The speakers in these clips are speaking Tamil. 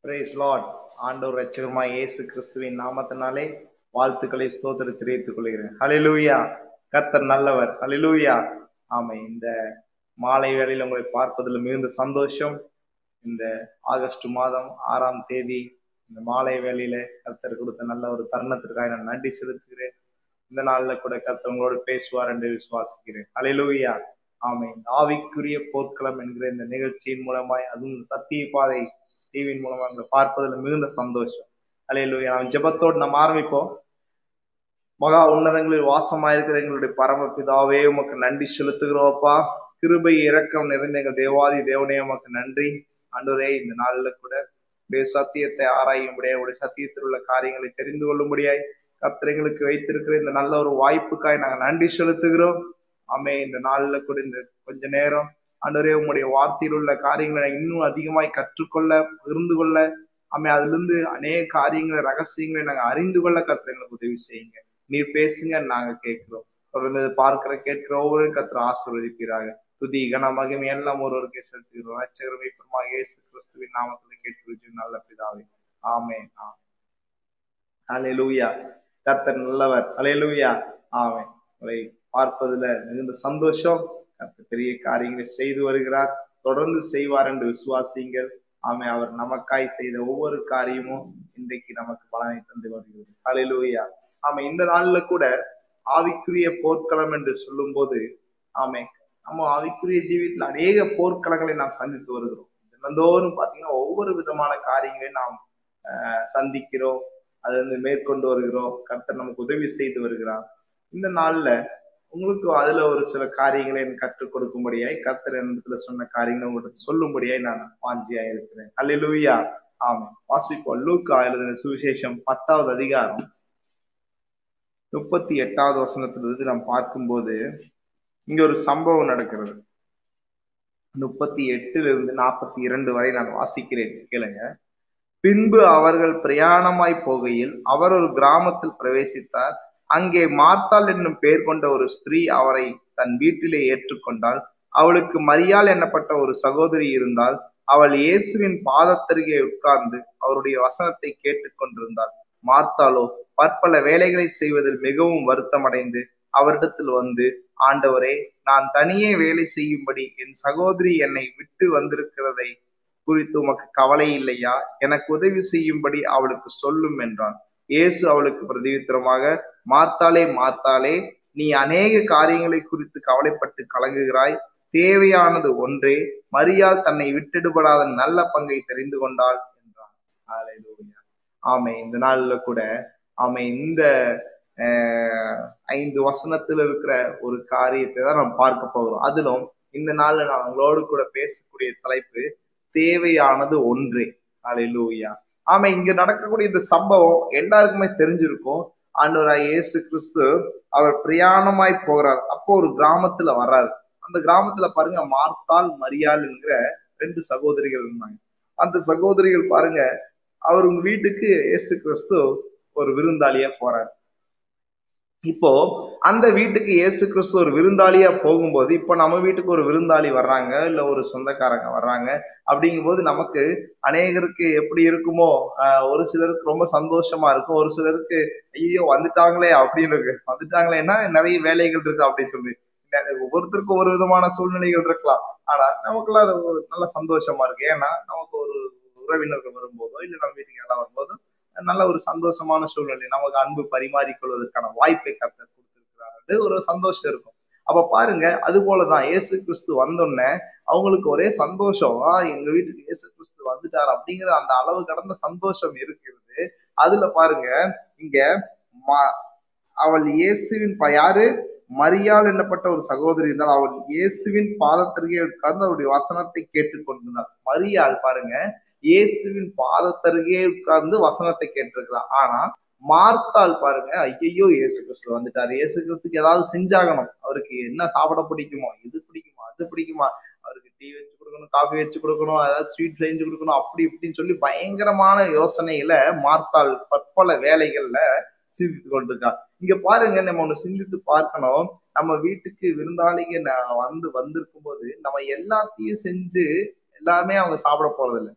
பிரைஸ் லார்ட் ஆண்டவர் ரட்சகமாய் இயேசு கிறிஸ்துவின் நாமத்தினாலே வாழ்த்துக்களை ஸ்தோத்திர தெரிவித்துக் கொள்கிறேன் ஹalleluya கர்த்தர் நல்லவர் ஹalleluya ஆமை இந்த மாலை வேளையில் உங்களை பார்ப்பதில் மிகுந்த சந்தோஷம் இந்த ஆகஸ்ட் மாதம் ஆறாம் தேதி இந்த மாலை வேளையில கர்த்தர் கொடுத்த நல்ல ஒரு தருணத்திற்காக நான் நன்றி செலுத்துகிறேன் இந்த நாள்ல கூட கர்த்தர் உங்களோடு பேசுவார் என்று விசுவாசிக்கிறேன் ஹalleluya ஆமை இந்த ஆவிக்குரிய போர்க்களம் என்கிற இந்த நிகழ்ச்சியின் மூலமாய் அதுவும் சத்திய பாதை டிவியின் மூலமா உங்களை பார்ப்பதில் மிகுந்த சந்தோஷம் அலையிலுயா நாம் ஜெபத்தோடு நாம் ஆரம்பிப்போம் மகா உன்னதங்களில் வாசமாயிருக்கிற எங்களுடைய பரம பிதாவே உமக்கு நன்றி செலுத்துகிறோப்பா கிருபை இரக்கம் நிறைந்த எங்கள் தேவாதி தேவனே உமக்கு நன்றி ஆண்டவரே இந்த நாள்ல கூட உடைய சத்தியத்தை ஆராயும்படியாய் உடைய சத்தியத்தில் உள்ள காரியங்களை தெரிந்து கொள்ளும்படியாய் கத்திரைங்களுக்கு வைத்திருக்கிற இந்த நல்ல ஒரு வாய்ப்புக்காய் நாங்கள் நன்றி செலுத்துகிறோம் ஆமே இந்த நாள்ல கூட இந்த கொஞ்ச நேரம் ஆண்டவரே உங்களுடைய வார்த்தையில் உள்ள காரியங்களை நான் இன்னும் அதிகமாய் கற்றுக்கொள்ள பகிர்ந்து கொள்ள ஆமே அதுல இருந்து அநேக காரியங்களை ரகசியங்களை நாங்க அறிந்து கொள்ள கத்திர எங்களுக்கு உதவி செய்யுங்க நீர் பேசுங்க நாங்க கேட்கிறோம் தொடர்ந்து பார்க்கிற கேட்கிற ஒவ்வொரு கத்திர ஆசீர்வதிப்பீராக துதி கன மகிமை எல்லாம் ஒருவருக்கே செலுத்துகிறோம் ரட்சகரமை பெருமா இயேசு கிறிஸ்துவின் நாமத்துல கேட்கிறோம் நல்ல பிதாவே ஆமே ஆமே லூயா கர்த்தர் நல்லவர் அலையலூயா ஆமே உங்களை பார்ப்பதுல மிகுந்த சந்தோஷம் கர்த்தர் பெரிய காரியங்களை செய்து வருகிறார் தொடர்ந்து செய்வார் என்று விசுவாசிங்கள் ஆமை அவர் நமக்காய் செய்த ஒவ்வொரு காரியமும் இன்றைக்கு நமக்கு பலனை தந்து வருகிறது அலையிலூயா ஆமை இந்த நாள்ல கூட ஆவிக்குரிய போர்க்களம் என்று சொல்லும் போது ஆமை நம்ம ஆவிக்குரிய ஜீவியத்தில் அநேக போர்க்களங்களை நாம் சந்தித்து வருகிறோம் தினந்தோறும் பாத்தீங்கன்னா ஒவ்வொரு விதமான காரியங்களையும் நாம் சந்திக்கிறோம் அதை வந்து மேற்கொண்டு வருகிறோம் கர்த்தர் நமக்கு உதவி செய்து வருகிறார் இந்த நாள்ல உங்களுக்கு அதுல ஒரு சில காரியங்களை எனக்கு கற்றுக் கொடுக்கும்படியாய் கர்த்தர் இடத்துல சொன்ன காரியங்களை உங்களுக்கு சொல்லும்படியாய் நான் வாஞ்சியா இருக்கிறேன் அல்லூயா ஆமா வாசிப்போம் லூக்கா எழுதின சுவிசேஷம் பத்தாவது அதிகாரம் முப்பத்தி எட்டாவது வசனத்திலிருந்து நாம் பார்க்கும்போது இங்க ஒரு சம்பவம் நடக்கிறது முப்பத்தி எட்டுல இருந்து நாற்பத்தி இரண்டு வரை நான் வாசிக்கிறேன் கேளுங்க பின்பு அவர்கள் பிரயாணமாய் போகையில் அவர் ஒரு கிராமத்தில் பிரவேசித்தார் அங்கே மார்த்தாள் என்னும் பெயர் கொண்ட ஒரு ஸ்திரீ அவரை தன் வீட்டிலே ஏற்றுக்கொண்டாள் அவளுக்கு மரியாள் என்னப்பட்ட ஒரு சகோதரி இருந்தால் அவள் இயேசுவின் பாதத்தருகே உட்கார்ந்து அவருடைய வசனத்தை கேட்டுக்கொண்டிருந்தாள் மார்த்தாளோ பற்பல வேலைகளை செய்வதில் மிகவும் வருத்தமடைந்து அவரிடத்தில் வந்து ஆண்டவரே நான் தனியே வேலை செய்யும்படி என் சகோதரி என்னை விட்டு வந்திருக்கிறதை குறித்து உமக்கு கவலை இல்லையா எனக்கு உதவி செய்யும்படி அவளுக்கு சொல்லும் என்றான் இயேசு அவளுக்கு பிரதிவித்திரமாக மார்த்தாலே மார்த்தாலே நீ அநேக காரியங்களை குறித்து கவலைப்பட்டு கலங்குகிறாய் தேவையானது ஒன்றே மரியாள் தன்னை விட்டுடுபடாத நல்ல பங்கை தெரிந்து கொண்டாள் என்றான் ஆமை இந்த நாள்ல கூட ஆமை இந்த ஐந்து வசனத்துல இருக்கிற ஒரு காரியத்தை தான் நம்ம பார்க்க போகிறோம் அதிலும் இந்த நாள்ல நான் உங்களோடு கூட பேசக்கூடிய தலைப்பு தேவையானது ஒன்றே அலையிலூயா ஆமா இங்க நடக்கக்கூடிய இந்த சம்பவம் எல்லாருக்குமே தெரிஞ்சிருக்கும் ஆண்டவராய் இயேசு கிறிஸ்து அவர் பிரயாணமாய் போகிறார் அப்போ ஒரு கிராமத்துல வர்றாரு அந்த கிராமத்துல பாருங்க மார்த்தால் மரியாள் என்கிற ரெண்டு சகோதரிகள் இருந்தாங்க அந்த சகோதரிகள் பாருங்க அவர் உங்க வீட்டுக்கு இயேசு கிறிஸ்து ஒரு விருந்தாளியா போறாரு இப்போ அந்த வீட்டுக்கு இயேசு கிறிஸ்து ஒரு விருந்தாளியா போகும்போது இப்போ நம்ம வீட்டுக்கு ஒரு விருந்தாளி வர்றாங்க இல்ல ஒரு சொந்தக்காரங்க வர்றாங்க அப்படிங்கும்போது நமக்கு அநேகருக்கு எப்படி இருக்குமோ ஒரு சிலருக்கு ரொம்ப சந்தோஷமா இருக்கும் ஒரு சிலருக்கு ஐயோ வந்துட்டாங்களே அப்படின்னு இருக்கு வந்துட்டாங்களேன்னா நிறைய வேலைகள் இருக்கு அப்படின்னு சொல்லி ஒவ்வொருத்தருக்கும் ஒரு விதமான சூழ்நிலைகள் இருக்கலாம் ஆனா நமக்குலாம் அது நல்ல சந்தோஷமா இருக்கு ஏன்னா நமக்கு ஒரு உறவினர்கள் வரும்போதோ இல்ல நம்ம வீட்டுக்கு எல்லாம் வரும்போதோ நல்ல ஒரு சந்தோஷமான சூழ்நிலை நமக்கு அன்பு பரிமாறிக்கொள்வதற்கான வாய்ப்பை கர்த்தர் கொடுத்திருக்கிறாரு ஒரு சந்தோஷம் இருக்கும் அப்ப பாருங்க அது போலதான் இயேசு கிறிஸ்து வந்தோடனே அவங்களுக்கு ஒரே சந்தோஷம் ஆஹ் எங்க வீட்டுக்கு இயேசு கிறிஸ்து வந்துட்டார் அப்படிங்கிற அந்த அளவு கடந்த சந்தோஷம் இருக்கிறது அதுல பாருங்க இங்க அவள் இயேசுவின் யாரு மரியாள் என்னப்பட்ட ஒரு சகோதரி இருந்தால் அவள் இயேசுவின் பாதத்திற்கே உட்கார்ந்து அவருடைய வசனத்தை கேட்டுக்கொண்டிருந்தாள் மரியாள் பாருங்க இயேசுவின் பாதத்தருகே உட்கார்ந்து வசனத்தை கேட்டிருக்கிறார் ஆனா மார்த்தாள் பாருங்க ஐயையோ இயேசு கிறிஸ்து வந்துட்டாரு இயேசு கிறிஸ்துக்கு ஏதாவது செஞ்சாகணும் அவருக்கு என்ன சாப்பிட பிடிக்குமோ இது பிடிக்குமா அது பிடிக்குமா அவருக்கு டீ வச்சு கொடுக்கணும் காஃபி வச்சு கொடுக்கணும் ஏதாவது ஸ்வீட் செஞ்சு கொடுக்கணும் அப்படி இப்படின்னு சொல்லி பயங்கரமான யோசனையில மார்த்தாள் பற்பல வேலைகள்ல சிந்தித்து கொண்டிருக்கா இங்க பாருங்க நம்ம ஒண்ணு சிந்தித்து பார்க்கணும் நம்ம வீட்டுக்கு விருந்தாளிங்க வந்து வந்திருக்கும் போது நம்ம எல்லாத்தையும் செஞ்சு எல்லாமே அவங்க சாப்பிட போறது இல்லை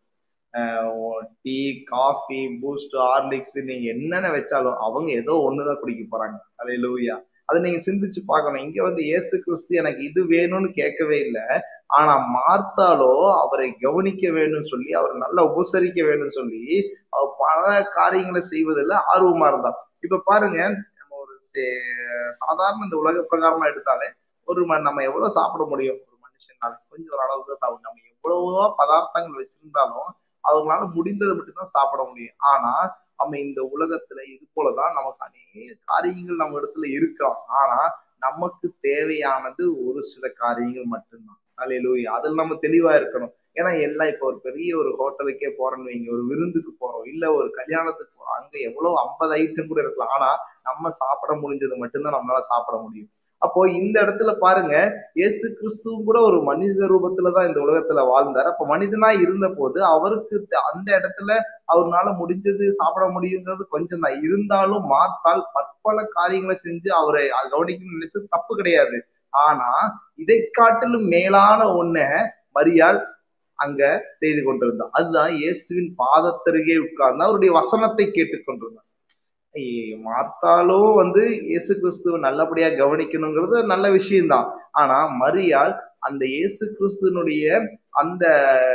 டீ காஃபி பூஸ்ட் ஹார்லிக்ஸ் நீங்க என்னென்ன வச்சாலும் அவங்க ஏதோ ஒண்ணுதான் குடிக்க போறாங்க அலே லூயா அதை நீங்க சிந்திச்சு பார்க்கணும் இங்க வந்து இயேசு கிறிஸ்து எனக்கு இது வேணும்னு கேட்கவே இல்லை ஆனா மார்த்தாலோ அவரை கவனிக்க வேணும்னு சொல்லி அவர் நல்லா உபசரிக்க வேணும்னு சொல்லி அவர் பல காரியங்களை செய்வதில் ஆர்வமா இருந்தா இப்ப பாருங்க நம்ம ஒரு சாதாரண இந்த உலக பிரகாரமா எடுத்தாலே ஒரு நம்ம எவ்வளவு சாப்பிட முடியும் ஒரு மனுஷனால கொஞ்சம் ஒரு அளவுக்கு தான் சாப்பிடும் நம்ம எவ்வளவோ பதார்த்தங்கள் வச்சிருந்தாலும் அவங்களால முடிந்ததை மட்டும்தான் சாப்பிட முடியும் ஆனா நம்ம இந்த உலகத்துல இது போலதான் நமக்கு அநேக காரியங்கள் நம்ம இடத்துல இருக்கலாம் ஆனா நமக்கு தேவையானது ஒரு சில காரியங்கள் மட்டும்தான் அலையிலூயா அதில் நம்ம தெளிவா இருக்கணும் ஏன்னா எல்லாம் இப்போ ஒரு பெரிய ஒரு ஹோட்டலுக்கே போறோம்னு வைங்க ஒரு விருந்துக்கு போறோம் இல்ல ஒரு கல்யாணத்துக்கு போறோம் அங்க எவ்வளவு ஐம்பது ஐட்டம் கூட இருக்கலாம் ஆனா நம்ம சாப்பிட முடிஞ்சது மட்டும்தான் நம்மளால சாப்பிட முடியும் அப்போ இந்த இடத்துல பாருங்க இயேசு கிறிஸ்துவும் கூட ஒரு மனித ரூபத்துலதான் இந்த உலகத்துல வாழ்ந்தார் அப்ப மனிதனா இருந்த போது அவருக்கு அந்த இடத்துல அவர்னால முடிஞ்சது சாப்பிட முடியுங்கிறது கொஞ்சம் தான் இருந்தாலும் மாத்தால் பற்பல காரியங்களை செஞ்சு அவரை கவனிக்கணும்னு நினைச்சது தப்பு கிடையாது ஆனா இதை காட்டிலும் மேலான ஒண்ண மரியாள் அங்க செய்து கொண்டிருந்தான் அதுதான் இயேசுவின் பாதத்தருகே உட்கார்ந்து அவருடைய வசனத்தை கேட்டுக்கொண்டிருந்தான் மாத்தாலும் வந்து இயேசு கிறிஸ்துவ நல்லபடியா கவனிக்கணுங்கிறது நல்ல விஷயம்தான் ஆனா மரியாள் அந்த இயேசு கிறிஸ்துவனுடைய அந்த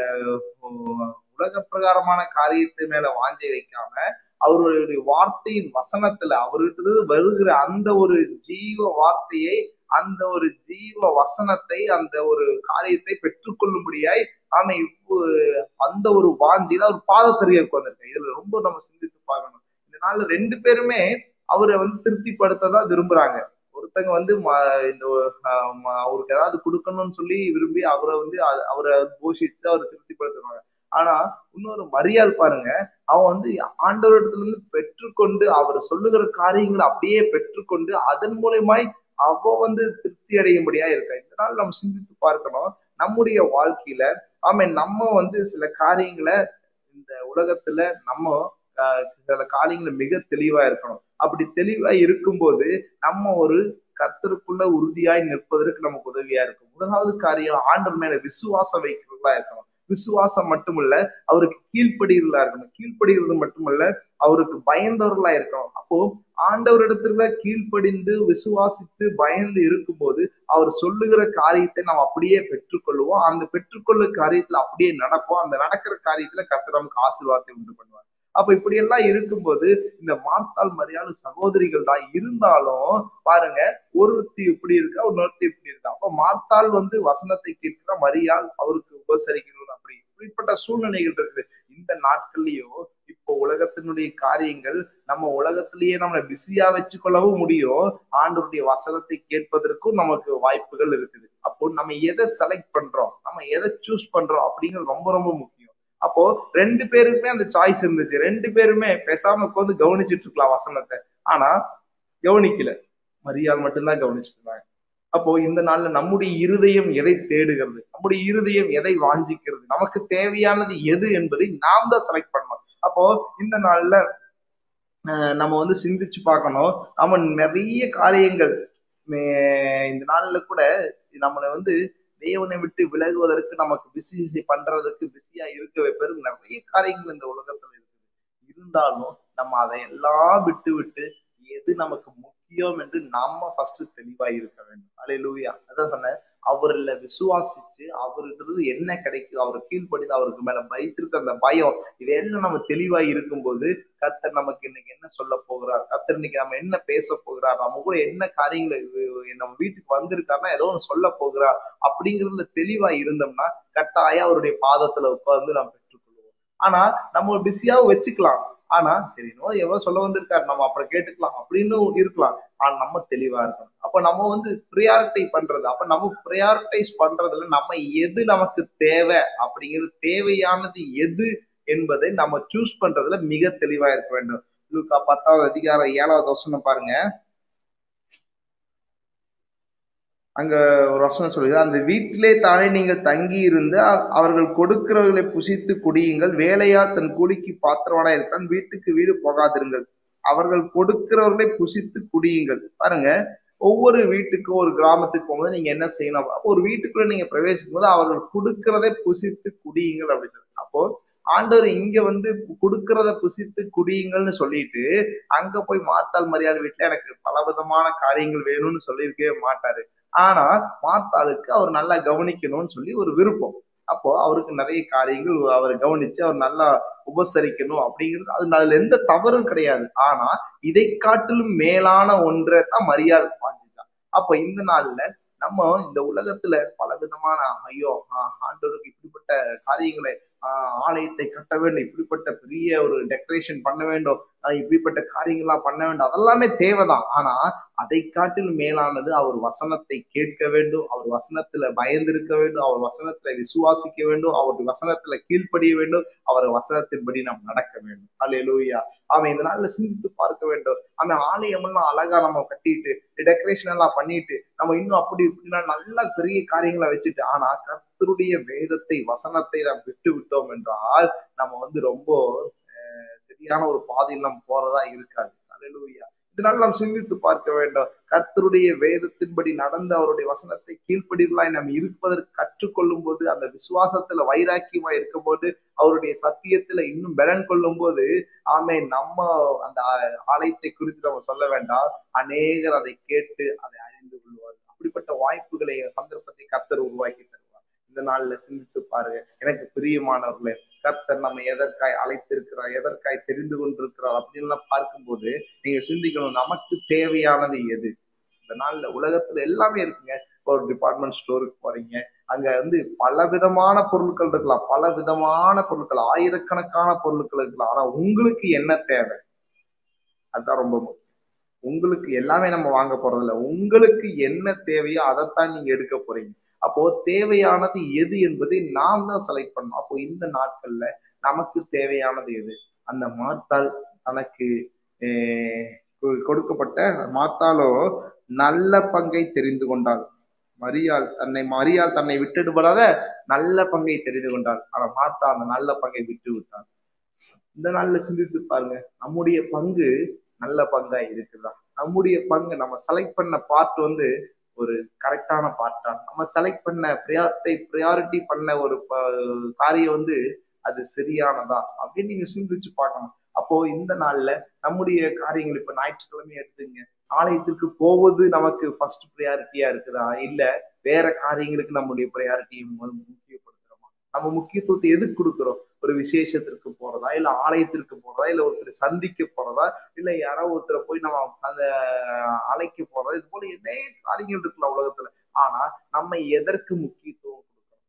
உலக பிரகாரமான காரியத்தை மேல வாஞ்சை வைக்காம அவருடைய வார்த்தையின் வசனத்துல அவர்கிட்ட வருகிற அந்த ஒரு ஜீவ வார்த்தையை அந்த ஒரு ஜீவ வசனத்தை அந்த ஒரு காரியத்தை பெற்றுக்கொள்ளும்படியாய் ஆனா இப்போ அந்த ஒரு வாஞ்சியில அவர் பாதத்தறிய உட்கார்ந்துருக்கேன் இதுல ரொம்ப நம்ம சிந்தித்து பார்க்கணும் இந்த நாள்ல ரெண்டு பேருமே அவரை வந்து திருப்திப்படுத்ததான் விரும்புறாங்க ஒருத்தங்க வந்து இந்த அவருக்கு ஏதாவது கொடுக்கணும்னு சொல்லி விரும்பி அவரை வந்து அவரை போஷித்து அவரை திருப்திப்படுத்துவாங்க ஆனா இன்னொரு மரியாள் பாருங்க அவன் வந்து ஆண்டவரிடத்துல இருந்து பெற்றுக்கொண்டு அவர் சொல்லுகிற காரியங்களை அப்படியே பெற்றுக்கொண்டு அதன் மூலயமாய் அவ வந்து திருப்தி அடையும்படியா இருக்கா இதனால நம்ம சிந்தித்து பார்க்கணும் நம்முடைய வாழ்க்கையில ஆமா நம்ம வந்து சில காரியங்களை இந்த உலகத்துல நம்ம சில காரியங்களை மிக தெளிவா இருக்கணும் அப்படி தெளிவா இருக்கும்போது நம்ம ஒரு கத்தருக்குள்ள உறுதியாய் நிற்பதற்கு நமக்கு உதவியா இருக்கும் முதலாவது காரியம் ஆண்டர் மேல விசுவாசம் வைக்கிறதா இருக்கணும் விசுவாசம் மட்டுமல்ல அவருக்கு கீழ்ப்படுகிறதா இருக்கணும் கீழ்ப்படுகிறது மட்டுமல்ல அவருக்கு பயந்தவர்களா இருக்கணும் அப்போ ஆண்டவரிடத்துல கீழ்ப்படிந்து விசுவாசித்து பயந்து இருக்கும்போது அவர் சொல்லுகிற காரியத்தை நாம் அப்படியே பெற்றுக்கொள்வோம் அந்த பெற்றுக்கொள்ள காரியத்துல அப்படியே நடப்போம் அந்த நடக்கிற காரியத்துல கர்த்தர் நமக்கு ஆசீர்வாதத்தை உண்டு பண்ணுவார் அப்ப இப்படி எல்லாம் இருக்கும்போது இந்த மார்த்தாள் மரியாதை சகோதரிகள் தான் இருந்தாலும் பாருங்க ஒருத்தி இப்படி இருக்கா இன்னொருத்தி இப்படி இருக்கா அப்ப மார்த்தாள் வந்து வசனத்தை கேட்கிற மரியாள் அவருக்கு உபசரிக்கணும் அப்படி இப்படிப்பட்ட சூழ்நிலைகள் இருக்குது இந்த நாட்கள்லயும் இப்போ உலகத்தினுடைய காரியங்கள் நம்ம உலகத்திலேயே நம்மளை பிஸியா வச்சுக்கொள்ளவும் முடியும் ஆண்டவருடைய வசனத்தை கேட்பதற்கும் நமக்கு வாய்ப்புகள் இருக்குது அப்போ நம்ம எதை செலக்ட் பண்றோம் நம்ம எதை சூஸ் பண்றோம் அப்படிங்கிறது ரொம்ப ரொம்ப முக்கியம் அப்போ ரெண்டு பேருக்குமே அந்த சாய்ஸ் இருந்துச்சு ரெண்டு பேருமே பேசாம உட்காந்து கவனிச்சுட்டு இருக்கலாம் வசனத்தை ஆனா கவனிக்கல மரியாதை மட்டும்தான் கவனிச்சுட்டு இருந்தாங்க அப்போ இந்த நாள்ல நம்முடைய இருதயம் எதை தேடுகிறது நம்முடைய இருதயம் எதை வாஞ்சிக்கிறது நமக்கு தேவையானது எது என்பதை நாம் தான் செலக்ட் பண்ணணும் அப்போ இந்த நாள்ல நம்ம வந்து சிந்திச்சு பார்க்கணும் நம்ம நிறைய காரியங்கள் இந்த நாள்ல கூட நம்மளை வந்து தேவனை விட்டு விலகுவதற்கு நமக்கு பிசி பண்றதுக்கு பிஸியா இருக்க வைப்பது நிறைய காரியங்கள் இந்த உலகத்துல இருக்குது இருந்தாலும் நம்ம அதை எல்லாம் விட்டு விட்டு எது நமக்கு முக்கியம் என்று நாம ஃபர்ஸ்ட் தெளிவா இருக்க வேண்டும் அலை லூயா அதான் சொன்னேன் அவர்ல விசுவாசிச்சு அவர்கிட்ட என்ன கிடைக்கும் அவர் கீழ்ப்படிந்து அவருக்கு மேல வைத்திருக்க அந்த பயம் இதெல்லாம் நம்ம தெளிவா இருக்கும்போது கர்த்தர் நமக்கு இன்னைக்கு என்ன சொல்ல போகிறார் கர்த்தர் இன்னைக்கு நம்ம என்ன பேச போகிறார் நம்ம கூட என்ன காரியங்களை நம்ம வீட்டுக்கு வந்திருக்காருன்னா ஏதோ ஒன்று சொல்ல போகிறார் அப்படிங்கிறதுல தெளிவா இருந்தோம்னா கட்டாயம் அவருடைய பாதத்துல உட்கார்ந்து நாம் பெற்றுக்கொள்வோம் ஆனா நம்ம பிஸியாவும் வச்சுக்கலாம் ஆனா சரி நோ எவ்வளவு சொல்ல வந்திருக்காரு நம்ம அப்புறம் கேட்டுக்கலாம் அப்படின்னு இருக்கலாம் ஆனா நம்ம தெளிவா இருக்கணும் அப்ப நம்ம வந்து ப்ரியாரிட்டை பண்றது அப்ப நம்ம ப்ரியாரிட்டைஸ் பண்றதுல நம்ம எது நமக்கு தேவை அப்படிங்கிறது தேவையானது எது என்பதை நம்ம சூஸ் பண்றதுல மிக தெளிவா இருக்க வேண்டும் லூக்கா பத்தாவது அதிகாரம் ஏழாவது வசனம் பாருங்க அங்க ஒரு வசனம் சொல்லுது அந்த வீட்டிலே தானே நீங்கள் தங்கி இருந்து அவர்கள் கொடுக்கிறவர்களை புசித்து குடியுங்கள் வேலையா தன் கூலிக்கு பாத்திரவானா இருக்கான் வீட்டுக்கு வீடு போகாதிருங்கள் அவர்கள் கொடுக்கிறவர்களை புசித்து குடியுங்கள் பாருங்க ஒவ்வொரு வீட்டுக்கும் ஒரு கிராமத்துக்கு போகும்போது நீங்க என்ன செய்யணும் அப்போ ஒரு வீட்டுக்குள்ள நீங்க பிரவேசிக்கும் போது அவர்கள் கொடுக்கிறதை புசித்து குடியுங்கள் அப்படின்னு சொல்லி அப்போ ஆண்டவர் இங்க வந்து கொடுக்கறத புசித்து குடியுங்கள்னு சொல்லிட்டு அங்க போய் மாத்தாள் மரியாதை வீட்டுல எனக்கு பல விதமான காரியங்கள் வேணும்னு சொல்லியிருக்கவே மாட்டாரு ஆனா மாத்தாளுக்கு அவர் நல்லா கவனிக்கணும்னு சொல்லி ஒரு விருப்பம் அப்போ அவருக்கு நிறைய காரியங்கள் அவர் கவனிச்சு அவர் நல்லா உபசரிக்கணும் அப்படிங்கிறது அது அதுல எந்த தவறும் கிடையாது ஆனா இதை காட்டிலும் மேலான ஒன்றை தான் மரியாதை பாஞ்சுச்சான் அப்ப இந்த நாள்ல நம்ம இந்த உலகத்துல பல விதமான ஐயோ ஆண்டவருக்கு இப்படிப்பட்ட காரியங்களை ஆஹ் ஆலயத்தை கட்ட வேண்டும் இப்படிப்பட்ட பெரிய ஒரு டெக்கரேஷன் பண்ண வேண்டும் இப்படிப்பட்ட காரியங்கள்லாம் பண்ண வேண்டும் அதெல்லாமே தேவைதான் ஆனா அதை காட்டிலும் மேலானது அவர் வசனத்தை கேட்க வேண்டும் அவர் வசனத்துல பயந்திருக்க வேண்டும் அவர் வசனத்துல விசுவாசிக்க வேண்டும் அவர் வசனத்துல கீழ்ப்படிய வேண்டும் அவர் வசனத்தின்படி நாம் நடக்க வேண்டும் அலையலூயா அவன் இந்த நாள்ல சிந்தித்து பார்க்க வேண்டும் அவன் ஆலயம் எல்லாம் அழகா நம்ம கட்டிட்டு டெக்கரேஷன் எல்லாம் பண்ணிட்டு நம்ம இன்னும் அப்படி இப்படின்னா நல்ல பெரிய காரியங்களை வச்சுட்டு ஆனா கர்த்தருடைய வேதத்தை வசனத்தை நாம் விட்டு விட்டோம் என்றால் நம்ம வந்து ரொம்ப சரியான ஒரு பாதையில் நம்ம போறதா இருக்காது அலையலூயா இதனால நாம் சிந்தித்து பார்க்க வேண்டும் கர்த்தருடைய வேதத்தின்படி நடந்து அவருடைய வசனத்தை கீழ்ப்படிகளாய் நாம் இருப்பதற்கு கற்றுக்கொள்ளும் போது அந்த விசுவாசத்துல வைராக்கியமா இருக்கும் போது அவருடைய சத்தியத்துல இன்னும் பலன் கொள்ளும் போது ஆமே நம்ம அந்த ஆலயத்தை குறித்து நம்ம சொல்ல வேண்டாம் அநேகர் அதை கேட்டு அதை அறிந்து கொள்வார் அப்படிப்பட்ட வாய்ப்புகளை சந்தர்ப்பத்தை கர்த்தர் உருவாக்கி தருவார் இந்த நாள்ல சிந்தித்து பாருங்க எனக்கு பிரியமானவர்களே கர்த்தர் நம்ம எதற்காய் அழைத்திருக்கிறார் எதற்காய் தெரிந்து கொண்டிருக்கிறார் அப்படின்லாம் பார்க்கும்போது நீங்க சிந்திக்கணும் நமக்கு தேவையானது எது இந்த நாள்ல உலகத்துல எல்லாமே இருக்குங்க ஒரு டிபார்ட்மெண்ட் ஸ்டோருக்கு போறீங்க அங்க வந்து பல விதமான பொருட்கள் இருக்கலாம் பல விதமான பொருட்கள் ஆயிரக்கணக்கான பொருட்கள் இருக்கலாம் ஆனா உங்களுக்கு என்ன தேவை அதுதான் ரொம்ப முக்கியம் உங்களுக்கு எல்லாமே நம்ம வாங்க போறதில்ல உங்களுக்கு என்ன தேவையோ அதைத்தான் நீங்க எடுக்க போறீங்க அப்போ தேவையானது எது என்பதை நாம் தான் செலக்ட் பண்ணணும் அப்போ இந்த நாட்கள்ல நமக்கு தேவையானது எது அந்த மாத்தால் தனக்கு கொடுக்கப்பட்ட மாத்தாலோ நல்ல பங்கை தெரிந்து கொண்டாள் மரியாள் தன்னை மரியாள் தன்னை விட்டுடுபடாத நல்ல பங்கை தெரிந்து கொண்டாள் ஆனா மாத்தா அந்த நல்ல பங்கை விட்டு விட்டாள் இந்த நாள்ல சிந்தித்து பாருங்க நம்முடைய பங்கு நல்ல பங்கா இருக்குதா நம்முடைய பங்கு நம்ம செலக்ட் பண்ண பார்ட் வந்து ஒரு கரெக்டான பார்ட்டா நம்ம செலக்ட் பண்ண ப்ரியாரிட்டி ப்ரியாரிட்டி பண்ண ஒரு காரியம் வந்து அது சரியானதா அப்படின்னு நீங்க சிந்திச்சு பார்க்கணும் அப்போ இந்த நாள்ல நம்முடைய காரியங்கள் இப்ப ஞாயிற்றுக்கிழமை எடுத்துங்க ஆலயத்திற்கு போவது நமக்கு ஃபர்ஸ்ட் ப்ரியாரிட்டியா இருக்குதா இல்ல வேற காரியங்களுக்கு நம்முடைய ப்ரையாரிட்டியை முக்கியப்படுத்துறோமா நம்ம முக்கியத்துவத்தை எதுக்கு கொடுக்குறோம் ஒரு விசேஷத்திற்கு போறதா இல்ல ஆலயத்திற்கு போறதா இல்ல ஒருத்தர் சந்திக்க போறதா இல்ல யாரோ ஒருத்தரை போய் நம்ம அந்த அழைக்க போறதா இது போல நிறைய காரியங்கள் இருக்குல்ல உலகத்துல ஆனா நம்ம எதற்கு முக்கியத்துவம் கொடுக்கறோம்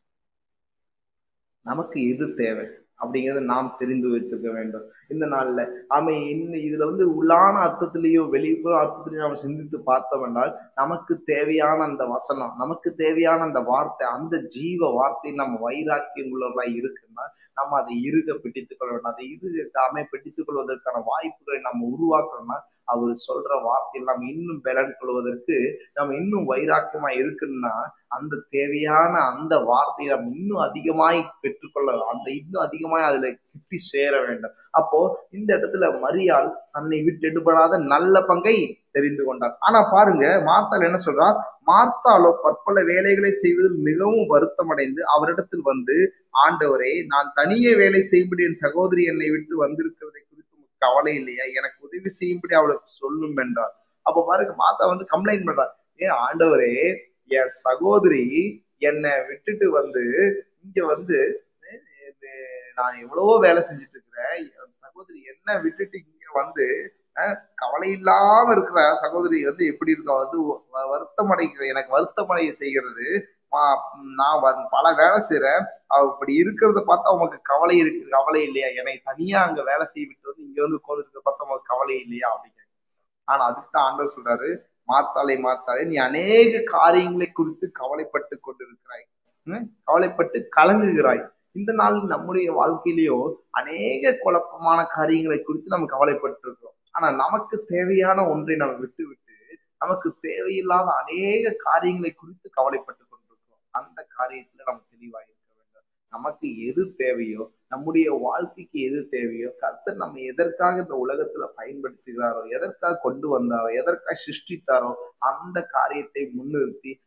நமக்கு எது தேவை அப்படிங்கறத நாம் தெரிந்து வைத்திருக்க வேண்டும் இந்த நாள்ல ஆமை இன்னும் இதுல வந்து உள்ளான அர்த்தத்திலேயோ வெளிப்புற அர்த்தத்திலேயோ நம்ம சிந்தித்து பார்த்தோம் என்றால் நமக்கு தேவையான அந்த வசனம் நமக்கு தேவையான அந்த வார்த்தை அந்த ஜீவ வார்த்தை நம்ம வைராக்கியம் உள்ளவர்களா இருக்குன்னா நம்ம அதை இருக பிடித்துக் கொள்ள வேண்டும் அதை இருகாம பிடித்துக் கொள்வதற்கான வாய்ப்புகளை நம்ம உருவாக்கணும்னா அவர் சொல்ற வார்த்தையில் நாம் இன்னும் பலன் கொள்வதற்கு நம்ம இன்னும் வைராக்கியமா இருக்குன்னா அந்த தேவையான அந்த வார்த்தையை நம்ம இன்னும் அதிகமாய் பெற்றுக்கொள்ள அந்த இன்னும் அதிகமாய் அதுல கிட்டி சேர வேண்டும் அப்போ இந்த இடத்துல மரியாள் தன்னை விட்டு எடுபடாத நல்ல பங்கை தெரிந்து கொண்டார் ஆனா பாருங்க மார்த்தால் என்ன சொல்றா மார்த்தாலோ பற்பல வேலைகளை செய்வதில் மிகவும் வருத்தமடைந்து அவரிடத்தில் வந்து ஆண்டவரே நான் தனியே வேலை செய்யும்படி என் சகோதரி என்னை விட்டு வந்திருக்கிறதை குறித்து கவலை இல்லையா எனக்கு உதவி செய்யும்படி அவளுக்கு சொல்லும் என்றார் அப்ப பாருங்க மாத்தா வந்து கம்ப்ளைண்ட் பண்றார் ஏன் ஆண்டவரே என் சகோதரி என்னை விட்டுட்டு வந்து இங்க வந்து நான் எவ்வளவோ வேலை செஞ்சுட்டு இருக்கிறேன் என் சகோதரி என்ன விட்டுட்டு இங்க வந்து கவலை இல்லாம இருக்கிற சகோதரி வந்து எப்படி இருக்கும் வந்து வருத்தம் அடைகிற எனக்கு வருத்தம் அடைய செய்கிறது நான் பல வேலை செய்யறேன் அவ இப்படி இருக்கிறத பார்த்தா உனக்கு கவலை இருக்கு கவலை இல்லையா என்னை தனியா அங்க வேலை செய்ய விட்டு வந்து இங்க வந்து உட்காந்துருக்க பார்த்தா உனக்கு கவலை இல்லையா அப்படின்னு ஆனா அதுக்கு தான் ஆண்டவர் சொல்றாரு மாத்தாலே மாத்தாலே நீ அநேக காரியங்களை குறித்து கவலைப்பட்டு கொண்டிருக்கிறாய் கவலைப்பட்டு கலங்குகிறாய் இந்த நாள் நம்முடைய வாழ்க்கையிலேயோ அநேக குழப்பமான காரியங்களை குறித்து நம்ம கவலைப்பட்டு இருக்கிறோம் ஆனா நமக்கு தேவையான ஒன்றை நம்ம விட்டு விட்டு நமக்கு தேவையில்லாத அநேக காரியங்களை குறித்து கவலைப்பட்டு கொண்டிருக்கிறோம் அந்த காரியத்துல நம்ம தெளிவாக இருக்க வேண்டும் நமக்கு எது தேவையோ நம்முடைய வாழ்க்கைக்கு எது தேவையோ கர்த்தர் நம்ம எதற்காக இந்த உலகத்துல பயன்படுத்துகிறாரோ எதற்காக கொண்டு வந்தாரோ எதற்காக சிருஷ்டித்தாரோ அந்த காரியத்தை முன்னிறுத்தி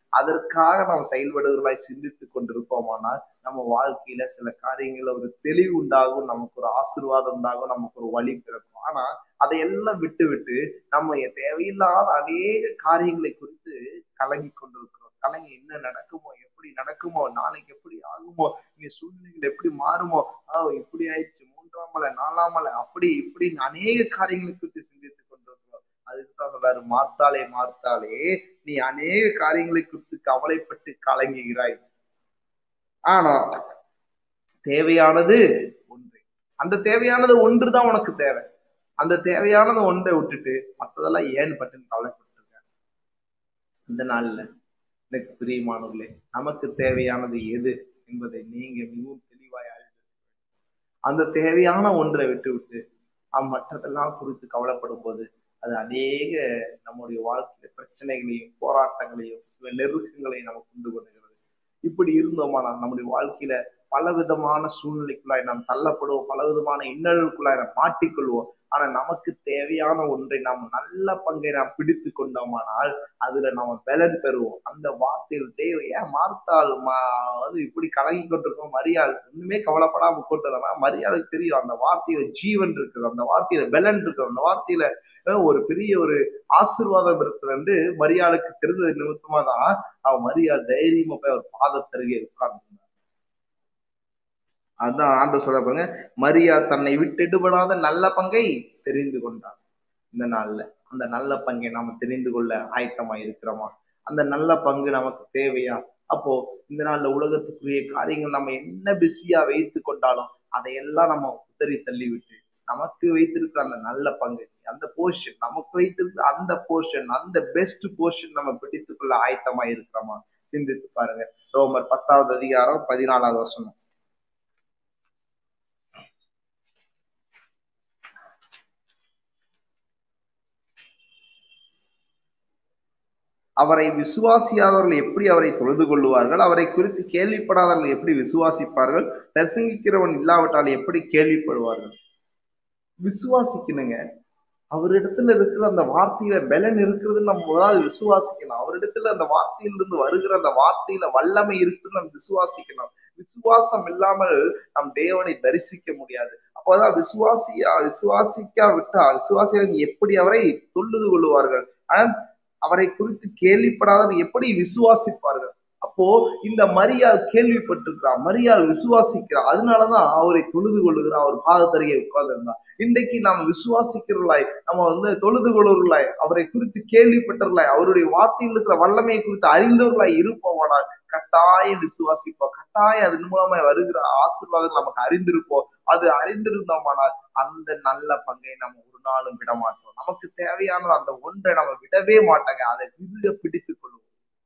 அதற்காக நாம் செயல்படுவர்களாய் சிந்தித்துக் கொண்டிருப்போமானால் நம்ம வாழ்க்கையில சில காரியங்கள்ல ஒரு தெளிவு உண்டாகும் நமக்கு ஒரு ஆசீர்வாதம் உண்டாகும் நமக்கு ஒரு வழி பிறக்கும் ஆனா அதையெல்லாம் விட்டு விட்டு நம்ம தேவையில்லாத அநேக காரியங்களை குறித்து கலங்கி கொண்டிருக்கிறோம் கலங்கி என்ன நடக்குமோ எப்படி நடக்குமோ நாளைக்கு எப்படி ஆகுமோ இனி சூழ்நிலைகள் எப்படி மாறுமோ ஆஹ் இப்படி ஆயிடுச்சு மூன்றாம் மலை நாலாம் மலை அப்படி இப்படின்னு அநேக காரியங்களை குறித்து சிந்தித்துக் கொண்டிருக்கிறோம் அதுக்கு தான் சொல்றாரு மாத்தாலே மாத்தாலே நீ அநேக காரியங்களை குறித்து கவலைப்பட்டு கலங்குகிறாய் ஆனா தேவையானது ஒன்று அந்த தேவையானது ஒன்று தான் உனக்கு தேவை அந்த தேவையானது ஒன்றை விட்டுட்டு மற்றதெல்லாம் ஏன் பட்டுன்னு கவலைப்பட்டு இருக்க இந்த நாள்ல எனக்கு பிரியமானவர்களே நமக்கு தேவையானது எது என்பதை நீங்க மிகவும் தெளிவாய் அறிந்து அந்த தேவையான ஒன்றை விட்டு விட்டு மற்றதெல்லாம் குறித்து கவலைப்படும் போது அது அநேக நம்முடைய வாழ்க்கையில பிரச்சனைகளையும் போராட்டங்களையும் சில நெருக்கங்களையும் நமக்கு கொண்டு வருகிறது இப்படி இருந்தோமானால் நம்முடைய வாழ்க்கையில பல விதமான சூழ்நிலைக்குள்ளாய் நாம் தள்ளப்படுவோம் பல விதமான இன்னல்களுக்குள்ளாய் நாம் மாட்டிக்கொள்வோம் ஆனா நமக்கு தேவையான ஒன்றை நாம் நல்ல பங்கை நாம் பிடித்து கொண்டோமானால் அதுல நம்ம பலன் பெறுவோம் அந்த வார்த்தையில் தேவை ஏன் மார்த்தாள் மா வந்து இப்படி கலங்கி கொண்டிருக்கோம் மரியாள் இன்னுமே கவலைப்படாம கொண்டதுனா மரியாளுக்கு தெரியும் அந்த வார்த்தையில ஜீவன் இருக்குது அந்த வார்த்தையில பலன் இருக்குது அந்த வார்த்தையில ஒரு பெரிய ஒரு ஆசிர்வாதம் இருக்குது வந்து மரியாளுக்கு தெரிந்தது நிமித்தமா தான் அவன் மரியாள் தைரியமா போய் அவர் பாதத்தருகே உட்கார்ந்து அதான் ஆண்டு சொல்ல பாருங்க மரியா தன்னை விட்டு எடுபடாத நல்ல பங்கை தெரிந்து கொண்டார் இந்த நாள்ல அந்த நல்ல பங்கை நாம தெரிந்து கொள்ள ஆயத்தமா இருக்கிறோமா அந்த நல்ல பங்கு நமக்கு தேவையா அப்போ இந்த நாள்ல உலகத்துக்குரிய காரியங்கள் நம்ம என்ன பிஸியா வைத்து கொண்டாலும் அதையெல்லாம் நம்ம உதறி தள்ளி விட்டு நமக்கு வைத்திருக்கிற அந்த நல்ல பங்கு அந்த போர்ஷன் நமக்கு வைத்திருக்கிற அந்த போர்ஷன் அந்த பெஸ்ட் போர்ஷன் நம்ம பிடித்துக் கொள்ள ஆயத்தமா இருக்கிறோமா சிந்தித்து பாருங்க ரோமர் பத்தாவது அதிகாரம் பதினாலாவது வருஷம் அவரை விசுவாசியாதவர்கள் எப்படி அவரை தொழுது கொள்ளுவார்கள் அவரை குறித்து கேள்விப்படாதவர்கள் எப்படி விசுவாசிப்பார்கள் பிரசங்கிக்கிறவன் இல்லாவிட்டால் எப்படி கேள்விப்படுவார்கள் விசுவாசிக்கணுங்க அவரிடத்துல இருக்கிற அந்த வார்த்தையில பலன் இருக்கிறது நம்ம முதலாவது விசுவாசிக்கணும் அவரிடத்துல அந்த வார்த்தையிலிருந்து வருகிற அந்த வார்த்தையில வல்லமை இருக்குன்னு நம்ம விசுவாசிக்கணும் விசுவாசம் இல்லாமல் நம் தேவனை தரிசிக்க முடியாது அப்போதான் விசுவாசியா விசுவாசிக்கா விட்டா விசுவாசிகள் எப்படி அவரை தொழுது கொள்ளுவார்கள் ஆனா அவரை குறித்து கேள்விப்படாதவர் எப்படி விசுவாசிப்பார்கள் அப்போ இந்த மரியாள் கேள்விப்பட்டிருக்கிறார் மரியாள் விசுவாசிக்கிறார் அதனாலதான் அவரை தொழுது கொள்ளுகிறார் அவர் பாதத்தருகே உட்கார்ந்திருந்தார் இன்றைக்கு நாம் விசுவாசிக்கிறவர்களாய் நம்ம வந்து தொழுது கொள்வர்களாய் அவரை குறித்து கேள்விப்பட்டவர்களாய் அவருடைய வார்த்தையில் இருக்கிற வல்லமையை குறித்து அறிந்தவர்களாய் இருப்போமானால் கட்டாயம் விசுவாசிப்போம் கட்டாயம் அதன் மூலமா வருகிற ஆசீர்வாதம் நமக்கு அறிந்திருப்போம் அது அறிந்திருந்தோமானால் அந்த நல்ல பங்கை நம்ம ஒரு நாளும் விட மாட்டோம் நமக்கு தேவையானது அந்த ஒன்றை நம்ம விடவே மாட்டாங்க அதை விருக பிடித்துக் கொள்வோம்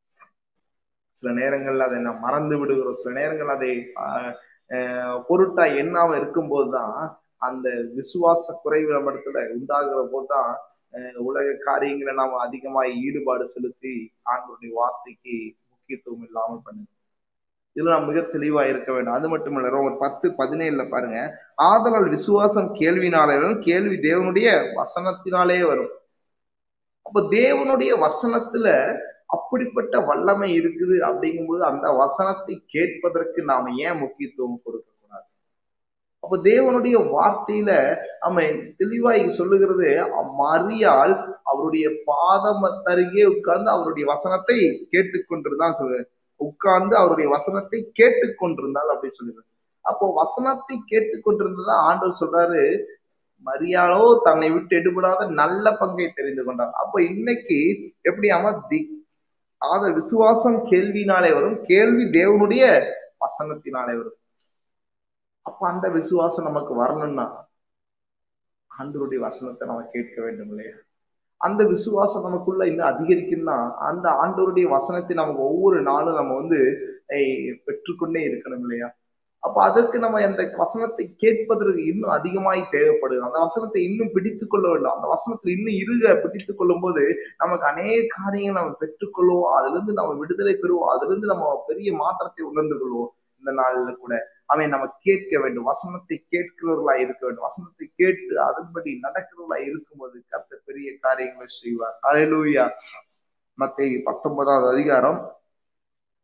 சில நேரங்கள்ல அதை நம்ம மறந்து விடுகிறோம் சில நேரங்கள் அதை பொருட்டா எண்ணாம இருக்கும்போதுதான் அந்த விசுவாச குறைவு நம்ம இடத்துல உண்டாகிற போதுதான் உலக காரியங்களை நாம அதிகமாக ஈடுபாடு செலுத்தி ஆண்டோடைய வார்த்தைக்கு முக்கியத்துவம் இல்லாமல் பண்ணுது இதுல நாம் மிக தெளிவா இருக்க வேண்டும் அது மட்டும் இல்ல ரோமர் பத்து பதினேழுல பாருங்க ஆதலால் விசுவாசம் கேள்வினாலே வரும் கேள்வி தேவனுடைய வசனத்தினாலே வரும் அப்ப தேவனுடைய வசனத்துல அப்படிப்பட்ட வல்லமை இருக்குது அப்படிங்கும்போது அந்த வசனத்தை கேட்பதற்கு நாம ஏன் முக்கியத்துவம் கொடுக்க கூடாது அப்ப தேவனுடைய வார்த்தையில நம்ம தெளிவாய் சொல்லுகிறது மரியால் அவருடைய பாதம் தருகே உட்கார்ந்து அவருடைய வசனத்தை கேட்டுக்கொண்டிருந்தான் சொல்லு உட்கார்ந்து அவருடைய வசனத்தை கேட்டுக்கொண்டிருந்தால் அப்படி சொல்லுங்க அப்போ வசனத்தை கேட்டுக்கொண்டிருந்ததா ஆண்டவர் சொல்றாரு மரியாளோ தன்னை விட்டு எடுபடாத நல்ல பங்கை தெரிந்து கொண்டார் அப்போ இன்னைக்கு எப்படியாம தி ஆத விசுவாசம் கேள்வினாலே வரும் கேள்வி தேவனுடைய வசனத்தினாலே வரும் அப்ப அந்த விசுவாசம் நமக்கு வரணும்னா ஆண்டருடைய வசனத்தை நம்ம கேட்க வேண்டும் இல்லையா அந்த விசுவாசம் நமக்குள்ள இன்னும் அதிகரிக்கும்னா அந்த ஆண்டவருடைய வசனத்தை நமக்கு ஒவ்வொரு நாளும் நம்ம வந்து பெற்றுக்கொண்டே இருக்கணும் இல்லையா அப்ப அதற்கு நம்ம அந்த வசனத்தை கேட்பதற்கு இன்னும் அதிகமாய் தேவைப்படுது அந்த வசனத்தை இன்னும் பிடித்து கொள்ள வேண்டும் அந்த வசனத்துல இன்னும் இருக பிடித்து கொள்ளும் போது நமக்கு அநேக காரியங்கள் நம்ம பெற்றுக்கொள்வோம் அதுல இருந்து நம்ம விடுதலை பெறுவோம் அதுல இருந்து நம்ம பெரிய மாற்றத்தை உணர்ந்து கொள்வோம் இந்த நாள்ல கூட அவன் நம்ம கேட்க வேண்டும் வசனத்தை கேட்கிறவர்களா இருக்க வேண்டும் வசனத்தை கேட்டு அதன்படி நடக்கிறவர்களா இருக்கும்போது கத்த பெரிய காரியங்களை செய்வார் அலையலூயா மத்திய பத்தொன்பதாவது அதிகாரம்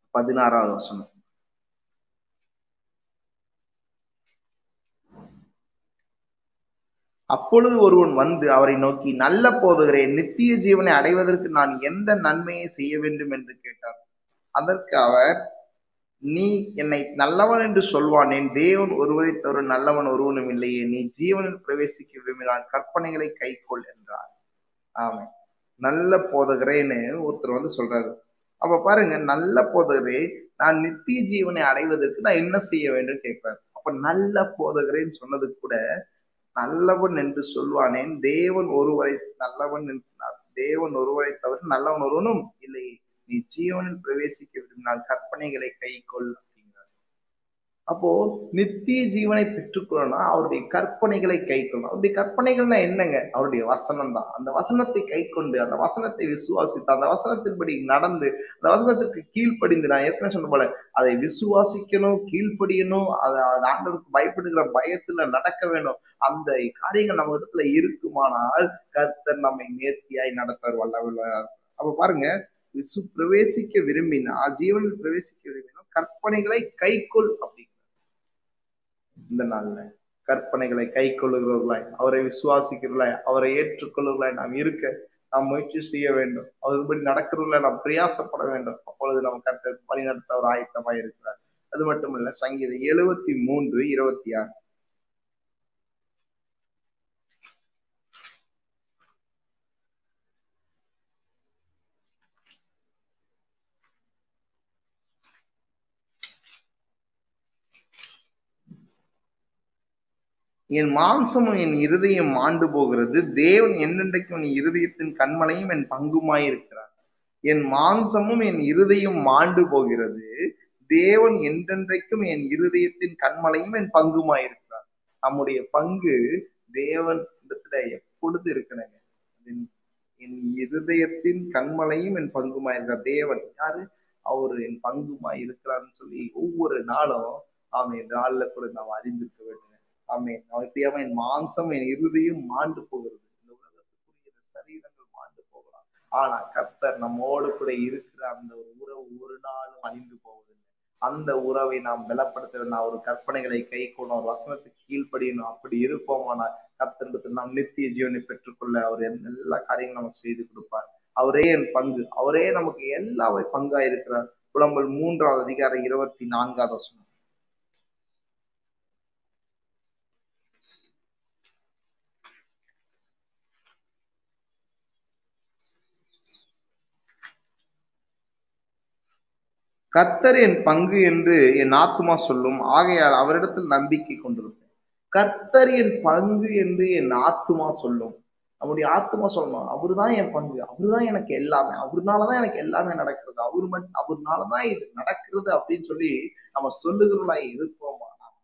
பதினாறாவது வசனம் அப்பொழுது ஒருவன் வந்து அவரை நோக்கி நல்ல போதுகிறே நித்திய ஜீவனை அடைவதற்கு நான் எந்த நன்மையை செய்ய வேண்டும் என்று கேட்டார் அதற்கு அவர் நீ என்னை நல்லவன் என்று சொல்வானேன் தேவன் ஒருவரை தவிர நல்லவன் ஒருவனும் இல்லையே நீ ஜீவனில் பிரவேசிக்க விரும்பினால் கற்பனைகளை கைக்கொள் என்றார் ஆமா நல்ல போதகரேன்னு ஒருத்தர் வந்து சொல்றாரு அப்ப பாருங்க நல்ல போதகரே நான் நித்திய ஜீவனை அடைவதற்கு நான் என்ன செய்ய வேண்டும் கேட்கிறார் அப்ப நல்ல போதகரேன்னு சொன்னது கூட நல்லவன் என்று சொல்வானேன் தேவன் ஒருவரை நல்லவன் என்றார் தேவன் ஒருவரை தவிர நல்லவன் ஒருவனும் இல்லை நீ ஜீவனில் பிரவேசிக்க விரும்பினால் கற்பனைகளை கைக்கொள் அப்படிங்கிறார் அப்போ நித்திய ஜீவனை பெற்றுக்கொள்ளணும் அவருடைய கற்பனைகளை கைக்கொள்ளணும் அவருடைய கற்பனைகள்னா என்னங்க அவருடைய வசனம் தான் அந்த வசனத்தை கை கொண்டு அந்த வசனத்தை விசுவாசித்து அந்த வசனத்தின்படி நடந்து அந்த வசனத்திற்கு கீழ்ப்படிந்து நான் ஏற்கனவே சொன்ன போல அதை விசுவாசிக்கணும் கீழ்ப்படியணும் அதை ஆண்டவருக்கு பயப்படுகிற பயத்துல நடக்க வேணும் அந்த காரியங்கள் நம்ம இடத்துல இருக்குமானால் கர்த்தர் நம்மை நேர்த்தியாய் நடத்தார் வல்லவல்லார் அப்ப பாருங்க விசு பிரவேசிக்க விரும்பினா ஜீவனில் பிரவேசிக்க விரும்பினா கற்பனைகளை கைக்கொள் அப்படி இந்த நாள்ல கற்பனைகளை கை கொள்ளுகிறவர்களாய் அவரை விசுவாசிக்கிறவர்களாய் அவரை ஏற்றுக்கொள்ளுவர்களாய் நாம் இருக்க நாம் முயற்சி செய்ய வேண்டும் அதுபடி நடக்கிறவர்களாய் நாம் பிரயாசப்பட வேண்டும் அப்பொழுது நம்ம கருத்தை வழிநடத்த அவர் ஆயத்தமாய் இருக்கிறார் அது மட்டுமல்ல சங்கீதம் எழுபத்தி மூன்று இருபத்தி ஆறு என் மாம்சமும் என் இருதயம் மாண்டு போகிறது தேவன் என்னென்றைக்கும் என் இருதயத்தின் கண்மலையும் என் பங்குமாயிருக்கிறார் என் மாம்சமும் என் இருதயம் மாண்டு போகிறது தேவன் என்றென்றைக்கும் என் இருதயத்தின் கண்மலையும் என் பங்குமாயிருக்கிறார் நம்முடைய பங்கு தேவன் இடத்துல எப்பொழுது இருக்கணுங்க என் இருதயத்தின் கண்மலையும் என் பங்குமாயிருக்கிறார் தேவன் யாரு அவர் என் பங்குமாய் இருக்கிறார்னு சொல்லி ஒவ்வொரு நாளும் அவன் நாள்ல கூட நாம் அறிந்திருக்க வேண்டும் ஆமே எப்படியாம என் மாம்சம் என் இறுதியும் மாண்டு போகிறது இந்த உலகத்துக்குரிய சரீரங்கள் மாண்டு போகலாம் ஆனா கர்த்தர் நம்மோடு கூட இருக்கிற அந்த ஒரு உறவு ஒரு நாளும் அழிந்து போவதில்லை அந்த உறவை நாம் பலப்படுத்த வேண்டும் ஒரு கற்பனைகளை கை கொண்டு ஒரு வசனத்துக்கு கீழ்ப்படியணும் அப்படி இருப்போமானால் கர்த்தருக்கு நாம் நித்திய ஜீவனை பெற்றுக்கொள்ள அவர் எல்லா காரியங்களும் நமக்கு செய்து கொடுப்பார் அவரே என் பங்கு அவரே நமக்கு எல்லாமே பங்கா இருக்கிறார் புலம்பல் மூன்றாவது அதிகாரம் இருபத்தி நான்காவது வசனம் கர்த்தர் என் பங்கு என்று என் ஆத்மா சொல்லும் ஆகையால் அவரிடத்தில் நம்பிக்கை கொண்டிருப்பேன் கர்த்தர் என் பங்கு என்று என் ஆத்மா சொல்லும் நம்முடைய ஆத்மா சொல்லணும் அவரு தான் என் பங்கு அவரு தான் எனக்கு எல்லாமே அவருனாலதான் எனக்கு எல்லாமே நடக்கிறது அவரு மட்டும் அவருனாலதான் இது நடக்கிறது அப்படின்னு சொல்லி நம்ம சொல்லுகிறவர்களா இருப்போமா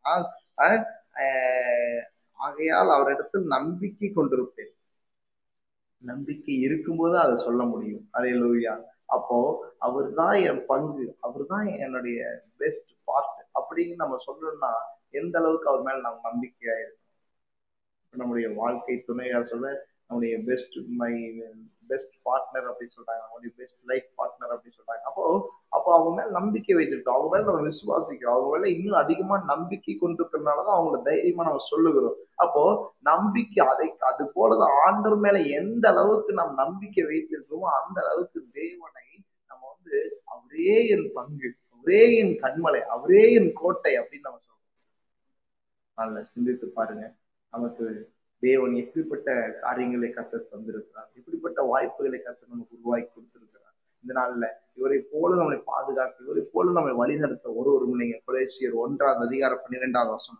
ஆகையால் அவரிடத்தில் நம்பிக்கை கொண்டிருப்பேன் நம்பிக்கை இருக்கும்போது அதை சொல்ல முடியும் அலையலூயா அப்போ அவர் தான் என் பங்கு அவர் தான் என்னுடைய பெஸ்ட் பார்ட் அப்படின்னு நம்ம சொல்லணும்னா எந்த அளவுக்கு அவர் மேல நம்ம நம்பிக்கையா இருக்கும் நம்முடைய வாழ்க்கை துணையார் சொல்ல நம்முடைய பெஸ்ட் மை பெஸ்ட் பார்ட்னர் அப்படின்னு சொல்றாங்க நம்முடைய பெஸ்ட் லைஃப் பார்ட்னர் அப்படின்னு சொல்றாங்க அப்போ அப்போ அவங்க மேல நம்பிக்கை வச்சிருக்கோம் அவங்க மேல நம்ம விசுவாசிக்கிறோம் அவங்க மேல இன்னும் அதிகமா நம்பிக்கை கொண்டிருக்கிறதுனாலதான் அவங்கள தைரியமா நம்ம சொல்லுகிறோம் அப்போ நம்பிக்கை அதை அது போலதான் ஆண்டவர் மேல எந்த அளவுக்கு நாம் நம்பிக்கை வைத்திருக்கோமோ அந்த அளவுக்கு தேவனை நம்ம வந்து அவரே என் பங்கு அவரே என் கண்மலை அவரே என் கோட்டை அப்படின்னு நம்ம சொல்றோம் நல்ல சிந்தித்து பாருங்க நமக்கு தேவன் எப்படிப்பட்ட காரியங்களை கத்த தந்திருக்கிறார் எப்படிப்பட்ட வாய்ப்புகளை கத்த நமக்கு உருவாக்கி கொடுத்திருக்கிறார் இந்த நாள்ல இவரை போல நம்மளை பாதுகாக்க இவரை போல நம்மை வழிநடத்த ஒரு ஒரு முனைங்க குலேசியர் ஒன்றாவது அதிகாரம் பன்னிரெண்டாவது வசனம்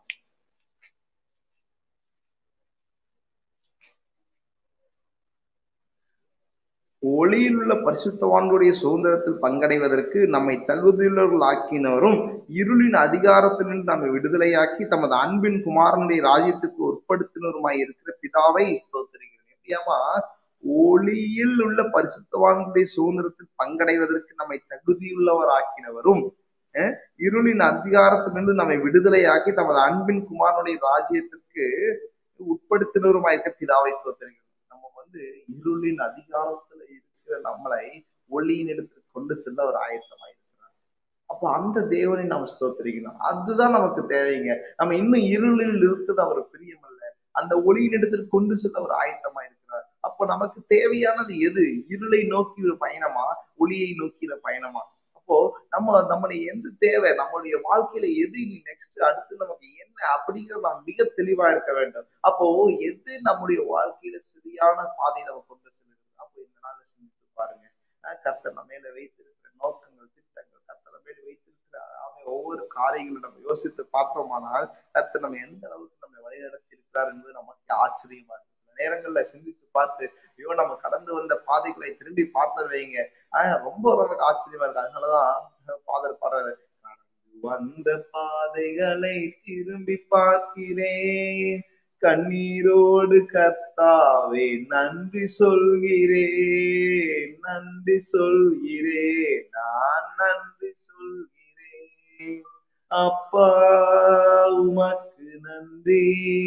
ஒளியில் உள்ள பரிசுத்தவான்களுடைய சுதந்திரத்தில் பங்கடைவதற்கு நம்மை தகுதியுள்ளவர்கள் ஆக்கினவரும் இருளின் அதிகாரத்திலிருந்து நம்மை விடுதலையாக்கி தமது அன்பின் குமாரனுடைய ராஜ்யத்துக்கு உட்படுத்தினருமாய் இருக்கிற பிதாவை ஸ்தோத்திரிக்கிறேன் எப்படியாமா ஒளியில் உள்ள பரிசுத்தவான்களுடைய சுதந்திரத்தில் பங்கடைவதற்கு நம்மை தகுதியுள்ளவர் ஆக்கினவரும் இருளின் அதிகாரத்திலிருந்து நம்மை விடுதலையாக்கி தமது அன்பின் குமாரனுடைய ராஜ்யத்திற்கு உட்படுத்தினருமாயிருக்க பிதாவை ஸ்தோத்திரிக்கிறோம் நம்ம வந்து இருளின் அதிகாரத்துல இருக்கிற நம்மளை ஒளியின் இடத்துக்கு கொண்டு செல்ல ஒரு ஆயத்தமாயிருக்கிறார் அப்போ அந்த தேவனை நாம் ஸ்தோத்திரிக்கணும் அதுதான் நமக்கு தேவைங்க நம்ம இன்னும் இருளில் இருக்குது அவர் பிரியமல்ல அந்த ஒளியின் இடத்திற்கு கொண்டு செல்ல அவர் ஆயத்தமா இருக்கிறார் அப்போ நமக்கு தேவையானது எது இருளை நோக்கி ஒரு பயணமா ஒளியை நோக்கிற பயணமா அப்போ நம்ம நம்முடைய எந்த தேவை நம்மளுடைய வாழ்க்கையில எது இனி நெக்ஸ்ட் அடுத்து நமக்கு என்ன அப்படிங்கிறது நாம் மிக தெளிவா இருக்க வேண்டும் அப்போ எது நம்முடைய வாழ்க்கையில சரியான பாதை நம்ம கொண்டு செல்லுது அப்போ இந்த நாள்ல சிந்தித்து பாருங்க கர்த்தர் நம்ம மேல வைத்திருக்கிற நோக்கங்கள் திட்டங்கள் கர்த்தர் மேல வைத்திருக்கிற அவன் ஒவ்வொரு காரியங்களும் நம்ம யோசித்து பார்த்தோமானால் கர்த்தர் நம்ம எந்த அளவுக்கு நம்ம வழிநடத்தி இருக்கிறார் என்பது நமக்கு ஆச்சரியமா இருக்கு நேரங்கள்ல சிந்தித்து பார்த்து ஐயோ நம்ம கடந்து வந்த பாதைகளை திரும்பி பார்த்து வைங்க ஆஹ் ரொம்ப நமக்கு ஆச்சரியமா இருக்கு அதனாலதான் ஃபாதர் பாடுறாரு வந்த பாதைகளை திரும்பி பார்க்கிறேன் கண்ணீரோடு கத்தாவே நன்றி சொல்கிறேன் நன்றி சொல்கிறேன் நான் நன்றி சொல்கிறேன் அப்பா உமக்கு நன்றி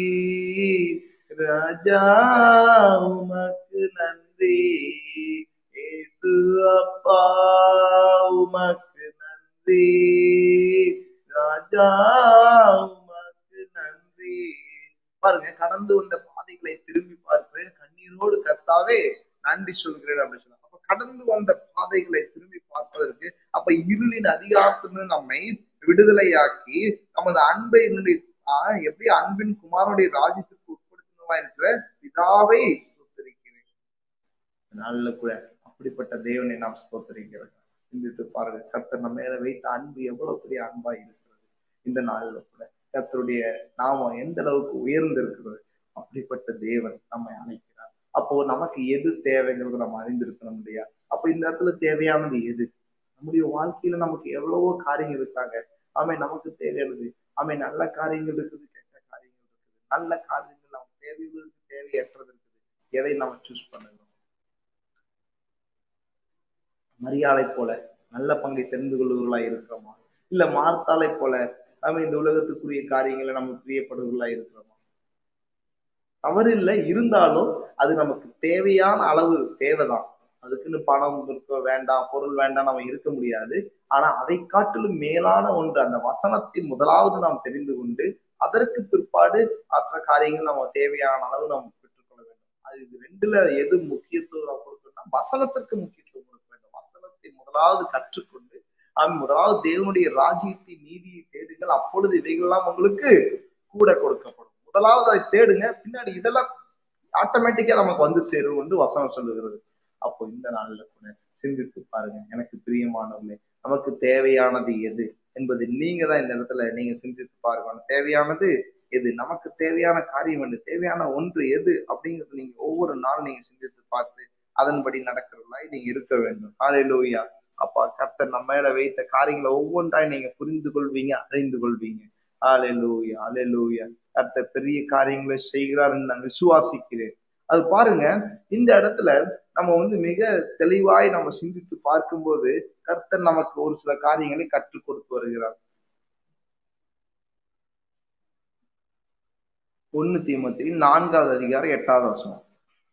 ராஜா உமக்கு நன்றி ஏசு அப்பா உமக்கு நன்றி ராஜா உமக்கு நன்றி பாருங்க கடந்து வந்த பாதைகளை திரும்பி பார்க்கிறேன் கண்ணீரோடு கர்த்தாவே நன்றி சொல்கிறேன் அப்படின்னு சொன்னாங்க அப்ப கடந்து வந்த பாதைகளை திரும்பி பார்ப்பதற்கு அப்ப இருளின் அதிகாரத்திலிருந்து நம்மை விடுதலையாக்கி நமது அன்பை எப்படி அன்பின் குமாரனுடைய ராஜ்யத்திற்கு உட்படுத்தணுமா இருக்கிற பிதாவை ஸ்தோத்தரிக்கிறேன் நாளில் கூட அப்படிப்பட்ட தேவனை நாம் ஸ்தோத்தரிக்கிறோம் சிந்தித்து பாருங்க கர்த்தர் நம்ம மேல வைத்த அன்பு எவ்வளவு பெரிய அன்பா இருக்கிறது இந்த நாளில் கூட கர்த்தருடைய நாமம் எந்த அளவுக்கு உயர்ந்து இருக்கிறது அப்படிப்பட்ட தேவன் நம்மை அழைக்கிறார் அப்போ நமக்கு எது தேவைங்கிறது நம்ம அறிந்திருக்கணும் இல்லையா அப்போ இந்த இடத்துல தேவையானது எது நம்முடைய வாழ்க்கையில நமக்கு எவ்வளவோ காரியங்கள் இருக்காங்க ஆமை நமக்கு தேவையானது ஆமை நல்ல காரியங்கள் இருக்குது கெட்ட காரியங்கள் இருக்குது நல்ல காரியங்கள் நம்ம தேவையுள்ளது தேவையற்றது இருக்குது எதை நம்ம சூஸ் பண்ணணும் மரியாதை போல நல்ல பங்கை தெரிந்து கொள்வர்களா இருக்கிறோமா இல்ல மார்த்தாலை போல நம்ம இந்த உலகத்துக்குரிய காரியங்களை நம்ம பிரியப்படுவர்களா இருக்கிறோமா தவறு இல்லை இருந்தாலும் அது நமக்கு தேவையான அளவு தேவைதான் அதுக்குன்னு பணம் இருக்க வேண்டாம் பொருள் வேண்டாம் நம்ம இருக்க முடியாது ஆனா அதை காட்டிலும் மேலான ஒன்று அந்த வசனத்தை முதலாவது நாம் தெரிந்து கொண்டு அதற்கு பிற்பாடு மற்ற காரியங்கள் நம்ம தேவையான அளவு நம்ம பெற்றுக்கொள்ள வேண்டும் அது இது ரெண்டுல எது முக்கியத்துவம் கொடுக்கணும்னா வசனத்திற்கு முக்கியத்துவம் கொடுக்க வேண்டும் வசனத்தை முதலாவது கற்றுக்கொண்டு அவன் முதலாவது தேவனுடைய ராஜ்யத்தின் நீதியை தேடுங்கள் அப்பொழுது இவைகள்லாம் உங்களுக்கு கூட கொடுக்கப்படும் முதலாவது அதை தேடுங்க பின்னாடி இதெல்லாம் ஆட்டோமேட்டிக்கா நமக்கு வந்து சேரும் என்று வசனம் சொல்லுகிறது அப்போ இந்த நாள்ல கூட சிந்தித்து பாருங்க எனக்கு பிரியமானவர்களே நமக்கு தேவையானது எது என்பது நீங்க தான் இந்த இடத்துல நீங்க சிந்தித்து பாருங்க தேவையானது எது நமக்கு தேவையான காரியம் என்ன தேவையான ஒன்று எது அப்படிங்கிறது நீங்க ஒவ்வொரு நாள் நீங்க சிந்தித்து பார்த்து அதன்படி நடக்கிறவர்களாய் நீங்க இருக்க வேண்டும் ஹalleluya அப்பா கர்த்தர் நம்ம மேல வைத்த காரியங்களை ஒவ்வொன்றாய் நீங்க புரிந்து கொள்வீங்க அறிந்து கொள்வீங்க ஹalleluya ஹalleluya கர்த்தர் பெரிய காரியங்களை செய்கிறார்னு நான் விசுவாசிக்கிறேன் அது பாருங்க இந்த இடத்துல நம்ம வந்து மிக தெளிவாய் நம்ம சிந்தித்து பார்க்கும்போது கர்த்தர் நமக்கு ஒரு சில காரியங்களை கற்றுக் கொடுத்து வருகிறார் ஒன்னு தீமத்தி நான்காவது அதிகாரம் எட்டாவது வசனம்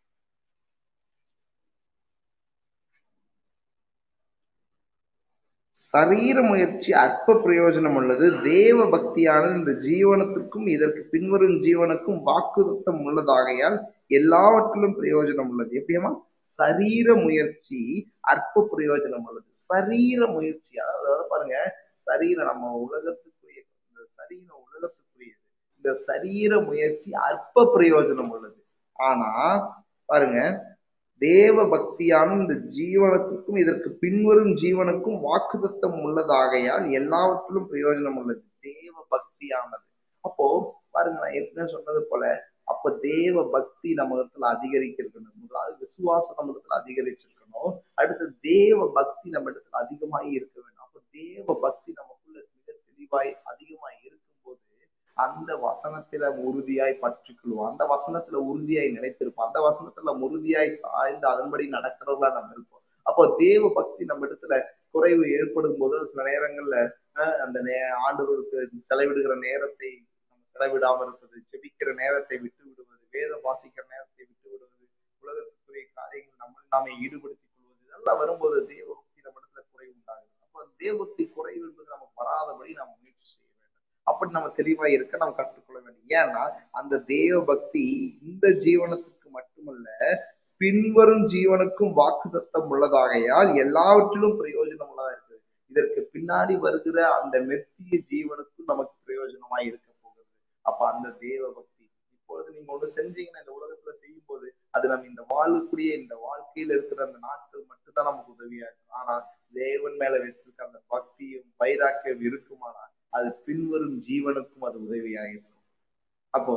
சரீர முயற்சி அற்ப பிரயோஜனம் உள்ளது தேவ பக்தியானது இந்த ஜீவனத்திற்கும் இதற்கு பின்வரும் ஜீவனுக்கும் வாக்குத்தம் உள்ளதாகையால் எல்லாவற்றிலும் பிரயோஜனம் உள்ளது எப்படியமா சரீர முயற்சி அற்ப பிரயோஜனம் உள்ளது சரீர முயற்சி அதாவது பாருங்க சரீர நம்ம உலகத்துக்குரிய இந்த சரீர உலகத்துக்குரியது இந்த சரீர முயற்சி அற்ப பிரயோஜனம் உள்ளது ஆனா பாருங்க தேவ பக்தியான இந்த ஜீவனத்துக்கும் இதற்கு பின்வரும் ஜீவனுக்கும் வாக்குதத்தம் உள்ளதாகையால் எல்லாவற்றிலும் பிரயோஜனம் உள்ளது தேவ பக்தியானது அப்போ பாருங்க நான் ஏற்கனவே சொன்னது போல அப்ப தேவ பக்தி நம்ம இடத்துல அதிகரிக்கணும் முதலாவது விசுவாசம் நம்ம இடத்துல அதிகரிச்சிருக்கணும் அடுத்து தேவ பக்தி நம்ம இடத்துல அதிகமாய் இருக்க வேண்டும் அப்ப தேவ பக்தி நமக்குள்ள மிக தெளிவாய் அதிகமாய் இருக்கும்போது அந்த வசனத்துல உறுதியாய் பற்றிக்கொள்வோம் அந்த வசனத்துல உறுதியாய் நிலைத்திருப்போம் அந்த வசனத்துல உறுதியாய் சாய்ந்து அதன்படி நடக்கிறவர்களா நம்ம இருப்போம் அப்போ தேவ பக்தி நம்ம இடத்துல குறைவு ஏற்படும் போது சில நேரங்கள்ல அந்த நே ஆண்டவருக்கு செலவிடுகிற நேரத்தை நம்ம செலவிடாம இருப்பது செபிக்கிற நேரத்தை விட்டு விடுவது வேதம் வாசிக்கிற நேரத்தை விட்டு விடுவது உலகத்துக்குரிய காரியங்கள் நம்ம நாம ஈடுபடுத்திக் கொள்வது இதெல்லாம் வரும்போது தேவ பக்தி நம்ம இடத்துல குறைவு உண்டாகுது அப்போ தேவபக்தி குறைவு என்பது நமக்கு வராதபடி நாம் முயற்சி செய்ய வேண்டும் அப்படி நம்ம தெளிவா இருக்க நாம் கற்றுக்கொள்ள வேண்டும் ஏன்னா அந்த தேவ பக்தி இந்த ஜீவனத்துக்கு மட்டுமல்ல பின்வரும் ஜீவனுக்கும் வாக்குத்தத்தம் உள்ளதாகையால் எல்லாவற்றிலும் பிரயோஜனம் உள்ளதா இருக்குது இதற்கு பின்னாடி வருகிற அந்த மெத்திய ஜீவனுக்கும் நமக்கு பிரயோஜனமா இருக்க போகுது அப்ப அந்த தேவ பக்தி இப்பொழுது நீங்க ஒண்ணு செஞ்சீங்கன்னா இந்த உலகத்துல செய்யும் போது அது நம்ம இந்த வாழக்கூடிய இந்த வாழ்க்கையில இருக்கிற அந்த நாட்கள் மட்டும்தான் நமக்கு உதவியா இருக்கும் ஆனா தேவன் மேல வச்சிருக்க அந்த பக்தியும் வைராக்கியம் இருக்குமானா அது பின்வரும் ஜீவனுக்கும் அது உதவியாக இருக்கும் அப்போ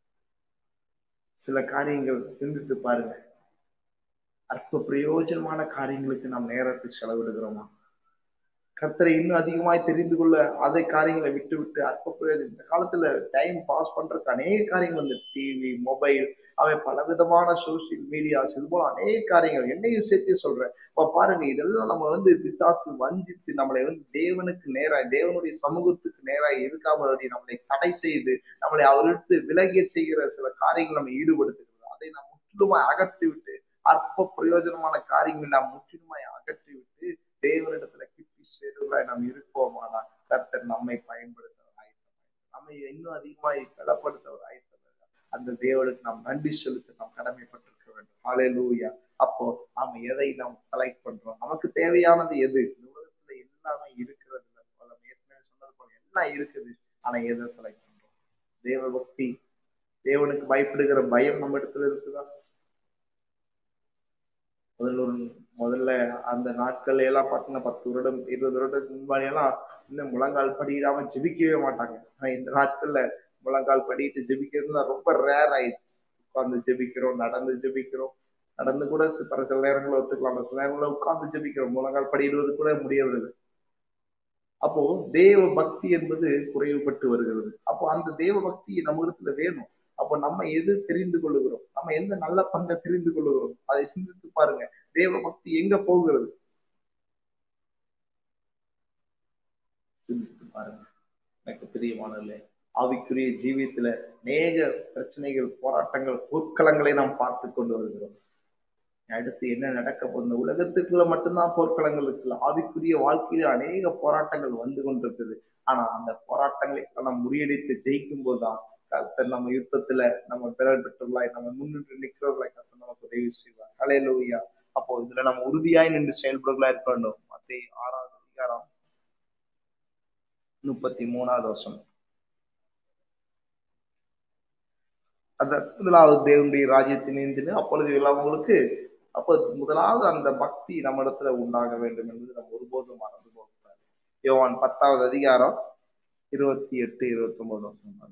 சில காரியங்கள் சிந்தித்து பாருங்க அற்ப பிரயோஜனமான காரியங்களுக்கு நாம் நேரத்தை செலவிடுகிறோமா கர்த்தரை இன்னும் அதிகமாய் தெரிந்து கொள்ள அதை காரியங்களை விட்டு விட்டு அற்ப பிரயோஜனம் இந்த காலத்துல டைம் பாஸ் பண்றதுக்கு அநேக காரியங்கள் வந்து டிவி மொபைல் அவன் பலவிதமான சோசியல் மீடியாஸ் இது போல அநேக காரியங்கள் என்னையும் சேர்த்தே சொல்றேன் இப்ப பாருங்க இதெல்லாம் நம்ம வந்து பிசாசு வஞ்சித்து நம்மளை வந்து தேவனுக்கு நேராய் தேவனுடைய சமூகத்துக்கு நேராய் இருக்காமல் நம்மளை தடை செய்து நம்மளை அவருக்கு விலகிய செய்கிற சில காரியங்கள் நம்ம ஈடுபடுத்துகிறது அதை நாம் முற்றிலுமாய் அகற்றி விட்டு அற்ப பிரயோஜனமான காரியங்களை நாம் முற்றிலுமாய் அகற்றி விட்டு தேவனிடத்துல கிட்டி சேருவராய் நாம் இருப்போமானா கர்த்தர் நம்மை பயன்படுத்தவர் ஆயத்தம் நம்மை இன்னும் அதிகமாய் பலப்படுத்தவர் ஆயத்தம் அந்த தேவனுக்கு நாம் நன்றி செலுத்த நாம் கடமைப்பட்டிருக்க வேண்டும் ஹாலே லூயா அப்போ நாம எதை நாம் செலக்ட் பண்றோம் நமக்கு தேவையானது எது இந்த உலகத்துல எல்லாமே இருக்கிறது போல ஏற்கனவே சொன்னது போல எல்லாம் இருக்குது ஆனா எதை செலக்ட் பண்றோம் தேவ பக்தி தேவனுக்கு பயப்படுகிற பயம் நம்ம இடத்துல இருக்குதா முதல்ல ஒரு முதல்ல அந்த நாட்கள் எல்லாம் பார்த்தீங்கன்னா பத்து வருடம் இருபது வருடத்துக்கு முன்னாடி எல்லாம் இன்னும் முழங்கால் படியிடாம ஜெபிக்கவே மாட்டாங்க ஆனா இந்த நாட்கள்ல முழங்கால் படிட்டு ஜெபிக்கிறதுனா ரொம்ப ரேர் ஆயிடுச்சு உட்கார்ந்து ஜெபிக்கிறோம் நடந்து ஜெபிக்கிறோம் நடந்து கூட சில சில நேரங்களில் ஒத்துக்கலாம் சில நேரங்களில் உட்கார்ந்து ஜெபிக்கிறோம் முழங்கால் படியிடுவது கூட முடியவில்லை அப்போ தேவ பக்தி என்பது குறைவுபட்டு வருகிறது அப்போ அந்த தேவ பக்தி நம்ம இடத்துல வேணும் அப்போ நம்ம எது தெரிந்து கொள்ளுகிறோம் நம்ம எந்த நல்ல பங்கை தெரிந்து கொள்ளுகிறோம் அதை சிந்தித்து பாருங்க தேவ பக்தி எங்க போகிறது சிந்தித்து பாருங்க எனக்கு பிரியமானதில்லை ஆவிக்குரிய ஜீவியத்துல அநேக பிரச்சனைகள் போராட்டங்கள் போர்க்களங்களை நாம் பார்த்து கொண்டு வருகிறோம் அடுத்து என்ன நடக்க போகுது இந்த உலகத்துக்குள்ள மட்டும்தான் போர்க்களங்கள் இருக்குல்ல ஆவிக்குரிய வாழ்க்கையில அநேக போராட்டங்கள் வந்து கொண்டிருக்குது ஆனா அந்த போராட்டங்களை நம்ம முறியடித்து ஜெயிக்கும் போதுதான் கர்த்தர் நம்ம யுத்தத்துல நம்ம பிறர் பெற்றவர்களாய் நம்ம முன்னின்று நிற்கிறவர்களாய் கர்த்தர் நமக்கு உதவி செய்வார் கலையிலோயா அப்போ இதுல நம்ம உறுதியாய் நின்று செயல்படுகளா இருக்க வேண்டும் மத்திய ஆறாவது அதிகாரம் முப்பத்தி மூணாவது வருஷம் அந்த முதலாவது தேவனுடைய ராஜ்யத்தின் அப்பொழுது எல்லாம் உங்களுக்கு அப்போ முதலாவது அந்த பக்தி நம்ம இடத்துல உண்டாக வேண்டும் என்பது நம்ம ஒருபோதும் மறந்து போகக்கூடாது யோவான் பத்தாவது அதிகாரம் இருபத்தி எட்டு இருபத்தி ஒன்பது வருஷம்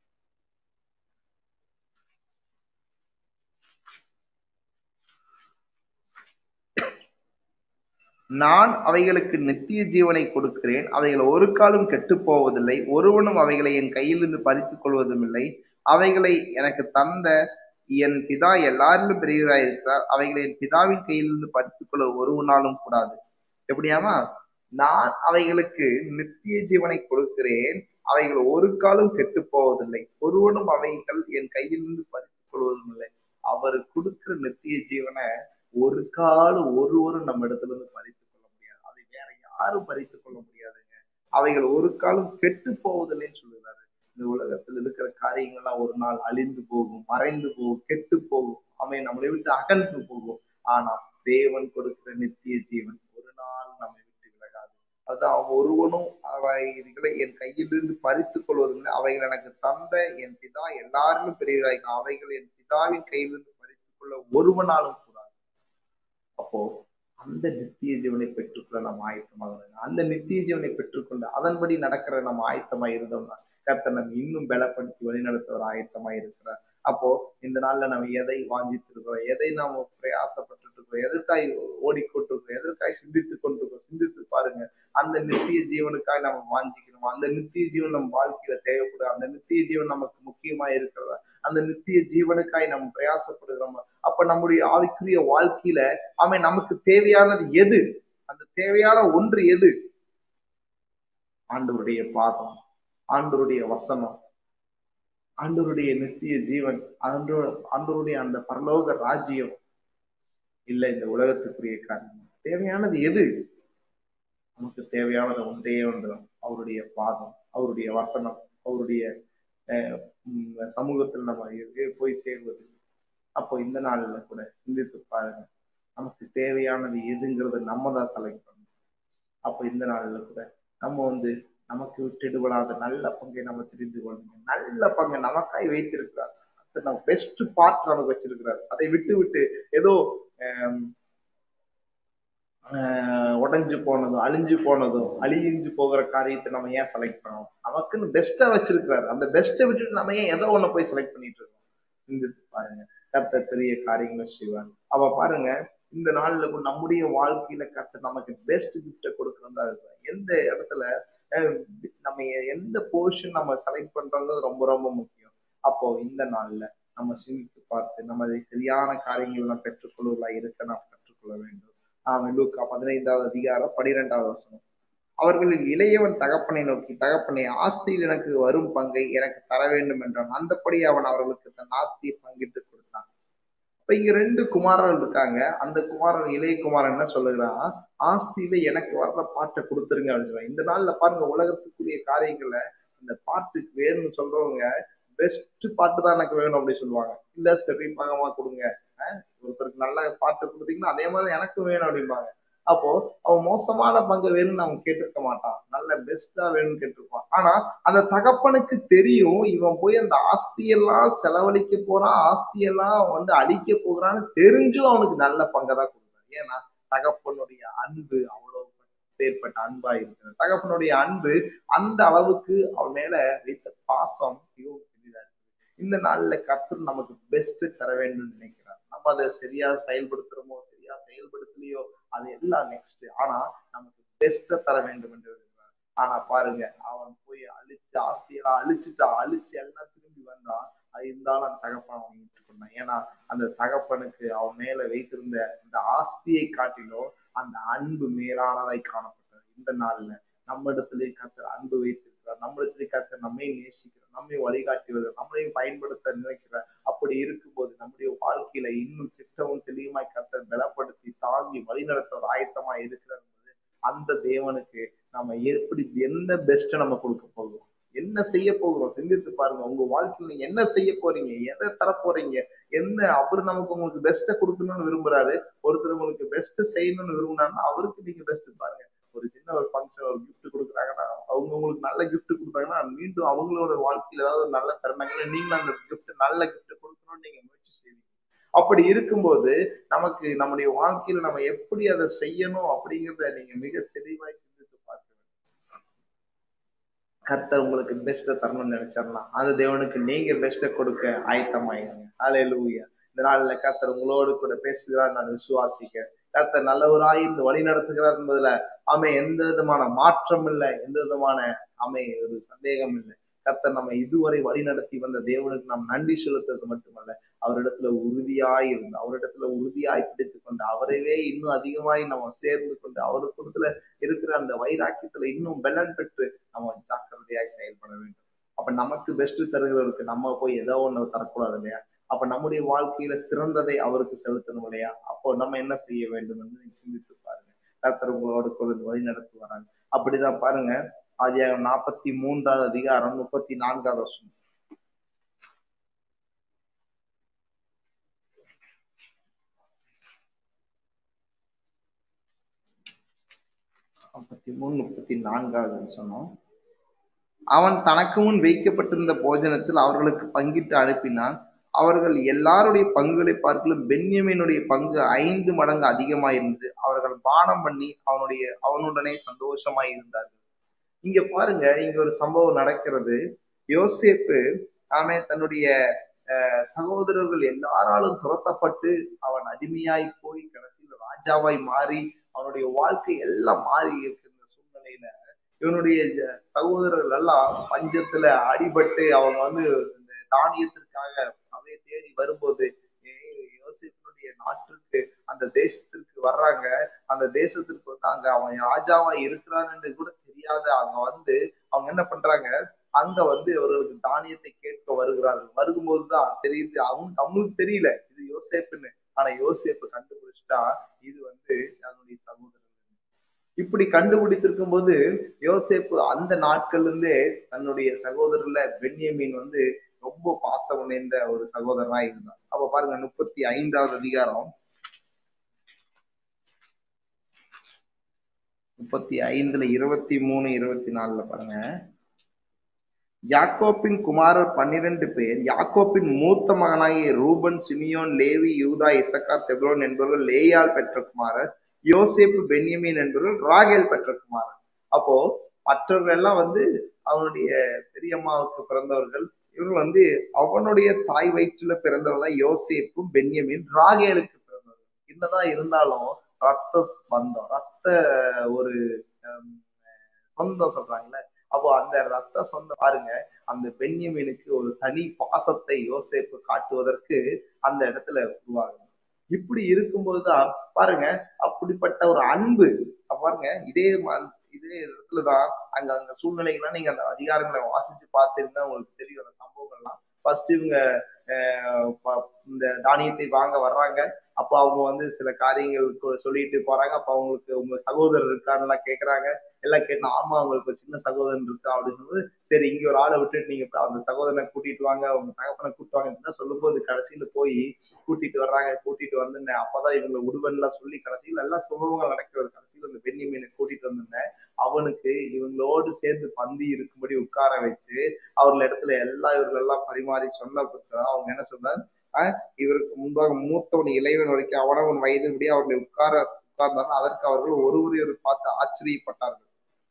நான் அவைகளுக்கு நித்திய ஜீவனை கொடுக்கிறேன் அவைகள் ஒரு காலம் கெட்டு போவதில்லை ஒருவனும் அவைகளை என் கையிலிருந்து பறித்துக் கொள்வதும் இல்லை அவைகளை எனக்கு தந்த என் பிதா எல்லாரிலும் பெரியவராய் இருக்கிறார் அவைகளை என் பிதாவின் கையிலிருந்து பறித்துக் கொள்ள ஒருவனாலும் கூடாது எப்படியாமா நான் அவைகளுக்கு நித்திய ஜீவனை கொடுக்கிறேன் அவைகள் ஒரு காலம் கெட்டு போவதில்லை ஒருவனும் அவைகள் என் கையிலிருந்து பறித்துக் கொள்வதும் இல்லை அவர் கொடுக்கிற நித்திய ஜீவனை ஒரு காலம் ஒருவரும் நம்ம இடத்துல இருந்து பறித்துக் கொள்ள முடியாது அதை வேற யாரும் பறித்துக் கொள்ள முடியாதுங்க அவைகள் ஒரு காலம் கெட்டு போவதில்லைன்னு சொல்லுகிறாரு இந்த உலகத்தில் இருக்கிற காரியங்கள்லாம் ஒரு நாள் அழிந்து போகும் மறைந்து போகும் கெட்டு போகும் அவை நம்மளை விட்டு அகன்று போகும் ஆனா தேவன் கொடுக்கிற நித்திய ஜீவன் ஒரு நாள் நம்மை விட்டு விலகாது அதுதான் அவன் ஒருவனும் அவைகளை என் கையிலிருந்து பறித்துக் கொள்வதில்லை அவைகள் எனக்கு தந்த என் பிதா எல்லாரிலும் பெரியவராய் அவைகள் என் பிதாவின் கையிலிருந்து பறித்துக் கொள்ள ஒருவனாலும் கூடாது அப்போ அந்த நித்திய ஜீவனை பெற்றுக்கொள்ள நம்ம ஆயத்தமாக அந்த நித்திய ஜீவனை பெற்றுக்கொண்டு அதன்படி நடக்கிற நம்ம ஆயத்தமா இருந்தோம்னா கர்த்தர் நம்ம இன்னும் பலப்படுத்தி வழிநடத்துவர் ஆயத்தமா இருக்கிறார் அப்போ இந்த நாள்ல நம்ம எதை வாஞ்சித்திருக்கிறோம் எதை நாம பிரயாசப்பட்டு இருக்கோம் எதற்காய் ஓடிக்கொண்டிருக்கோம் எதற்காய் சிந்தித்து கொண்டிருக்கோம் சிந்தித்து பாருங்க அந்த நித்திய ஜீவனுக்காய் நம்ம வாஞ்சிக்கணும் அந்த நித்திய ஜீவன் நம்ம வாழ்க்கையில தேவைப்படும் அந்த நித்திய ஜீவன் நமக்கு முக்கியமா இருக்கிறதா அந்த நித்திய ஜீவனுக்காய் நம்ம பிரயாசப்படுகிறோம் அப்ப நம்முடைய ஆவிக்குரிய வாழ்க்கையில அவன் நமக்கு தேவையானது எது அந்த தேவையான ஒன்று எது ஆண்டவருடைய பாதம் ஆண்டவருடைய வசனம் ஆண்டவருடைய நித்திய ஜீவன் ஆண்டு ஆண்டவருடைய அந்த பரலோக ராஜ்யம் இல்ல இந்த உலகத்துக்குரிய காரணம் தேவையானது எது நமக்கு தேவையானது ஒன்றே ஒன்று அவருடைய பாதம் அவருடைய வசனம் அவருடைய அஹ், உம், சமூகத்தில் நம்ம எங்கே போய் சேர்வது அப்போ இந்த நாள்ல கூட சிந்தித்து பாருங்க நமக்கு தேவையானது எதுங்கிறத நம்ம தான் செலக்ட் பண்ணணும் அப்போ இந்த நாள்ல கூட நம்ம வந்து நமக்கு விட்டுடுபடாத நல்ல பங்கை நம்ம தெரிந்து கொள்ளணும் நல்ல பங்கை நமக்காய் வைத்திருக்கிறார் அது நம்ம பெஸ்ட் பார்ட் நமக்கு வச்சிருக்கிறார் அதை விட்டு விட்டு ஏதோ ஆம், ஆஹ், உடைஞ்சு போனதும் அழிஞ்சு போனதும் அழிஞ்சு போகிற காரியத்தை நம்ம ஏன் செலக்ட் பண்ணணும் நமக்குன்னு பெஸ்ட்டா வச்சிருக்கிறார் அந்த பெஸ்ட்டை விட்டுட்டு நம்ம ஏன் ஏதோ ஒண்ணு போய் செலக்ட் பண்ணிட்டு இருக்கோம் சிந்தித்து பாருங்க கர்த்தர் பெரிய காரியங்களை செய்வார் அவ பாருங்க இந்த நாள்ல கூட நம்முடைய வாழ்க்கையில கர்த்தர் நமக்கு பெஸ்ட் கிஃப்ட கொடுக்கறதா இருக்கும் எந்த இடத்துல அஹ், நம்ம எ- எந்த போர்ஷன் நம்ம செலக்ட் பண்றது ரொம்ப ரொம்ப முக்கியம் அப்போ இந்த நாள்ல நம்ம சிந்தித்து பார்த்து நம்ம அதை சரியான காரியங்கள் நாம் பெற்றுக்கொள்வதா இருக்க நாம் கற்றுக்கொள்ள வேண்டும் ஆஹ் லூக்கா பதினைந்தாவது அதிகாரம் பனிரெண்டாவது வசனம் அவர்களில் இளையவன் தகப்பனை நோக்கி தகப்பனை ஆஸ்தியில் எனக்கு வரும் பங்கை எனக்கு தர வேண்டும் என்றான் அந்தப்படி அவன் அவர்களுக்கு தன் ஆஸ்தியை பங்கிட்டு கொடுத்தான் இப்ப இங்க ரெண்டு குமாரர்கள் இருக்காங்க அந்த குமாரன் இளைய குமாரன் என்ன சொல்லுகிறான் ஆஸ்தியில எனக்கு வர்ற பாட்டை கொடுத்துருங்க அப்படின்னு சொல்றான் இந்த நாள்ல பாருங்க உலகத்துக்குரிய காரியங்களை இந்த பாட்டுக்கு வேணும்னு சொல்றவங்க பெஸ்ட் பாட்டு தான் எனக்கு வேணும் அப்படின்னு சொல்லுவாங்க இல்ல சரி பகமா கொடுங்க அஹ் ஒருத்தருக்கு நல்ல பாட்டு கொடுத்தீங்கன்னா அதே மாதிரி எனக்கும் வேணும் அப்படிம்பாங்க அப்போ அவன் மோசமான பங்கு வேணும்னு அவன் கேட்டிருக்க மாட்டான் நல்ல பெஸ்டா வேணும்னு கேட்டிருப்பான் ஆனா அந்த தகப்பனுக்கு தெரியும் இவன் போய் அந்த ஆஸ்தியெல்லாம் செலவழிக்க போறான் ஆஸ்தியெல்லாம் வந்து அழிக்க போகிறான்னு தெரிஞ்சும் அவனுக்கு நல்ல பங்கை தான் கொடுக்குறான் ஏன்னா தகப்பனுடைய அன்பு அவ்வளவு பேர்பட்ட அன்பா இருக்கிறது தகப்பனுடைய அன்பு அந்த அளவுக்கு அவன் மேல வைத்த பாசம் மிகவும் பெரிதா இருக்கு இந்த நாள்ல கர்த்தர் நமக்கு பெஸ்ட் தர வேண்டும்னு நினைக்கிறார் நம்ம அதை சரியா செயல்படுத்துறோமோ சரியா செயல்படுத்தலையோ அது எல்லாம் நெக்ஸ்ட் ஆனா நமக்கு பெஸ்ட்டை தர வேண்டும் என்று இருக்கிறார் ஆனா பாருங்க அவன் போய் அழிச்சு ஆஸ்தியெல்லாம் அழிச்சுட்டா அழிச்சு எல்லாம் திரும்பி வந்தான் அது இருந்தாலும் அந்த தகப்பன் அவன் ஏற்றுக்கொண்டான் ஏன்னா அந்த தகப்பனுக்கு அவன் மேல வைத்திருந்த இந்த ஆஸ்தியை காட்டிலும் அந்த அன்பு மேலானதாய் காணப்பட்டது இந்த நாள்ல நம்ம இடத்திலே கர்த்தர் அன்பு வைத்திருக்கிறார் நம்ம இடத்திலே கர்த்தர் நம்மை நேசிக்கிறார் நம்மை வழிகாட்டி வருகிறார் நம்மளையும் பயன்படுத்த நினைக்கிறார் அப்படி இருக்கும்போது நம்முடைய வாழ்க்கையில இன்னும் திட்டமும் தெளிவுமாய் கர்த்தர் பலப்படுத்தி தாங்கி வழிநடத்த ஒரு ஆயத்தமா இருக்கிறார் என்பது அந்த தேவனுக்கு நம்ம எப்படி எந்த பெஸ்ட்டை நம்ம கொடுக்க போகிறோம் என்ன செய்ய போகிறோம் சிந்தித்து பாருங்க உங்க வாழ்க்கையில நீங்க என்ன செய்ய போறீங்க எதை தர போறீங்க என்ன அவரு நமக்கு உங்களுக்கு பெஸ்ட்டை கொடுக்கணும்னு விரும்புறாரு ஒருத்தர் உங்களுக்கு பெஸ்ட் செய்யணும்னு விரும்புனாருன்னா அவருக்கு நீங்க பெஸ்ட் பாருங்க ஒரு சின்ன ஒரு ஃபங்க்ஷன் ஒரு கிஃப்ட் கொடுக்குறாங்கன்னா அவங்க உங்களுக்கு நல்ல கிஃப்ட் கொடுத்தாங்கன்னா மீண்டும் அவங்களோட வாழ்க்கையில ஏதாவது ஒரு நல்ல தருணங்களை நீங்களும் அந்த கிஃப்ட் நல்ல கிஃப்ட் கொடுக்கணும்னு நீங்க முயற்சி செய்வீங்க அப்படி இருக்கும்போது நமக்கு நம்முடைய வாழ்க்கையில நம்ம எப்படி அதை செய்யணும் அப்படிங்கிறத நீங்க மிக தெளிவாய் சிந்தித்து பார்க்க வேண்டும் கர்த்தர் உங்களுக்கு பெஸ்ட்டை தரணும்னு நினைச்சாருன்னா அந்த தேவனுக்கு நீங்க பெஸ்ட்டை கொடுக்க ஆயத்தமாயிருங்க ஹalleluya இந்த நாள்ல கர்த்தர் உங்களோடு கூட பேசுகிறார் நான் விசுவாசிக்கிறேன் கர்த்தர் நல்லவராய் இந்த வழி நடத்துகிறார் என்பதுல ஆமை எந்த விதமான மாற்றம் இல்லை எந்த விதமான ஆமை ஒரு சந்தேகம் இல்லை கர்த்தர் நம்ம இதுவரை வழி நடத்தி வந்த தேவனுக்கு நாம் நன்றி செலுத்துறது மட்டுமல்ல அவரிடத்துல உறுதியாய் இருந்து அவரிடத்துல உறுதியாய் பிடித்து கொண்டு அவரைவே இன்னும் அதிகமாய் நம்ம சேர்ந்து கொண்டு அவருக்குள்ள இருக்கிற அந்த வைராக்கியத்துல இன்னும் பலன் பெற்று நம்ம ஜாக்கிரதையாய் செயல்பட வேண்டும் அப்ப நமக்கு பெஸ்ட் தருகிறவருக்கு நம்ம போய் ஏதோ ஒண்ணு தரக்கூடாது இல்லையா அப்ப நம்முடைய வாழ்க்கையில சிறந்ததை அவருக்கு செலுத்தணும் இல்லையா அப்போ நம்ம என்ன செய்ய வேண்டும் என்று நீங்க சிந்தித்து பாருங்க கர்த்தர் உங்களோடு கூட வழி நடத்தி வராங்க அப்படிதான் பாருங்க ஆதியாகம் நாற்பத்தி மூன்றாவது அதிகாரம் முப்பத்தி நான்காவது வருஷம் முப்பத்தி மூணு முப்பத்தி நான்காவது சொன்னோம் அவன் தனக்கு முன் வைக்கப்பட்டிருந்த போஜனத்தில் அவர்களுக்கு பங்கிட்டு அனுப்பினான் அவர்கள் எல்லாருடைய பங்குகளை பார்க்கலும் பென்யமீனுடைய பங்கு ஐந்து மடங்கு அதிகமாயிருந்து அவர்கள் பானம் பண்ணி அவனுடைய அவனுடனே சந்தோஷமாய் இருந்தார்கள் இங்க பாருங்க இங்க ஒரு சம்பவம் நடக்கிறது யோசேப்பு ஆமே தன்னுடைய அஹ், சகோதரர்கள் எல்லாராலும் துரத்தப்பட்டு அவன் அடிமையாய் போய் கடைசியில் ராஜாவாய் மாறி அவனுடைய வாழ்க்கை எல்லாம் மாறி இருக்கின்ற சூழ்நிலையில இவனுடைய ஜ- சகோதரர்கள் எல்லாம் பஞ்சத்துல அடிபட்டு அவங்க வந்து இந்த தானியத்திற்காக அவையை தேடி வரும்போது ஏய், யோசேப்பினுடைய நாட்டிற்கு அந்த தேசத்திற்கு வர்றாங்க அந்த தேசத்திற்கு வந்து அங்க அவன் ராஜாவா இருக்கிறான்னு கூட தெரியாத அங்க வந்து அவங்க என்ன பண்றாங்க அங்க வந்து அவர்களுக்கு தானியத்தை கேட்க வருகிறார்கள் வரும்போதுதான் தெரியுது அவங்க அவங்களுக்கு தெரியல இது யோசேப்புன்னு ஆனா யோசேப்பு கண்டுபிடிச்சிட்டா இது வந்து தன்னுடைய சகோதரர் இப்படி கண்டுபிடித்திருக்கும் போது யோசேப்பு அந்த நாட்கள்ல இருந்தே தன்னுடைய சகோதரர்ல பென்யமீன் வந்து ரொம்ப பாசம் நிறைந்த ஒரு சகோதரனா இருந்தான் அப்ப பாருங்க முப்பத்தி ஐந்தாவது அதிகாரம் முப்பத்தி ஐந்துல இருபத்தி மூணு இருபத்தி நாலுல பாருங்க யாக்கோப்பின் குமாரர் பன்னிரண்டு பேர் யாக்கோப்பின் மூத்த மகனாகிய ரூபன் சிமியோன் லேவி யூதா இசக்கார் செப்ரோன் என்பவர்கள் லேயால் பெற்ற குமாரர் யோசேப்பு பென்யமீன் என்பவர்கள் ராகேல் பெற்ற குமாரர் அப்போ மற்றவர்கள் எல்லாம் வந்து அவனுடைய பெரியம்மாவுக்கு பிறந்தவர்கள் இவர்கள் வந்து அவனுடைய தாய் வயிற்றுல பிறந்தவர்கள் யோசேப்பும் பென்யமீன் ராகேலுக்கு பிறந்தவர்கள் என்னதான் இருந்தாலும் ரத்த பந்தம் ரத்த ஒரு சொந்தம் சொல்றாங்கல்ல அப்போ அந்த ரத்த சொந்தம் பாருங்க அந்த பென்யமீனுக்கு ஒரு தனி பாசத்தை யோசேப்பு காட்டுவதற்கு அந்த இடத்துல உருவாகும் இப்படி இருக்கும்போதுதான் பாருங்க அப்படிப்பட்ட ஒரு அன்பு பாருங்க இதே இதே இடத்துலதான் அங்க அங்க சூழ்நிலைகள்லாம் நீங்க அந்த அதிகாரங்களை வாசிச்சு பார்த்திருந்தா உங்களுக்கு தெரியும் அந்த சம்பவங்கள்லாம் ஃபர்ஸ்ட் இவங்க இந்த தானியத்தை வாங்க வர்றாங்க அப்போ அவங்க வந்து சில காரியங்கள் சொல்லிட்டு போறாங்க அப்ப அவங்களுக்கு உங்க சகோதரர் இருக்கான்னு கேக்குறாங்க எல்லாம் கேட்டா ஆமா அவங்களுக்கு ஒரு சின்ன சகோதரன் இருக்கா அப்படின்னு சொல்லும்போது சரி இங்க ஒரு ஆளை விட்டுட்டு நீங்க அந்த சகோதரனை கூட்டிட்டு வாங்க உங்க தகப்பனை கூட்டு வாங்க சொல்லும் போது கடைசியில போய் கூட்டிட்டு வர்றாங்க கூட்டிட்டு வந்து அப்பதான் இவங்க உடுவன்லாம் சொல்லி கடைசியில எல்லாம் சுபவங்கள் நடக்கிறது கடைசியில அந்த பெண்ணிமீனை கூட்டிட்டு வந்திருந்தேன் அவனுக்கு இவங்களோடு சேர்ந்து பந்தி இருக்கும்படி உட்கார வச்சு அவர்கள் இடத்துல எல்லா இவர்கள் எல்லாம் பரிமாறி சொன்ன அவங்க என்ன சொன்னார் ஆஹ் இவருக்கு முன்பாக மூத்தவன் இளைவன் வரைக்கும் அவனவன் வயதுபடி அவர்களை உட்கார உட்கார்ந்தார்கள் அதற்கு அவர்கள் ஒருவரை பார்த்து ஆச்சரியப்பட்டார்கள்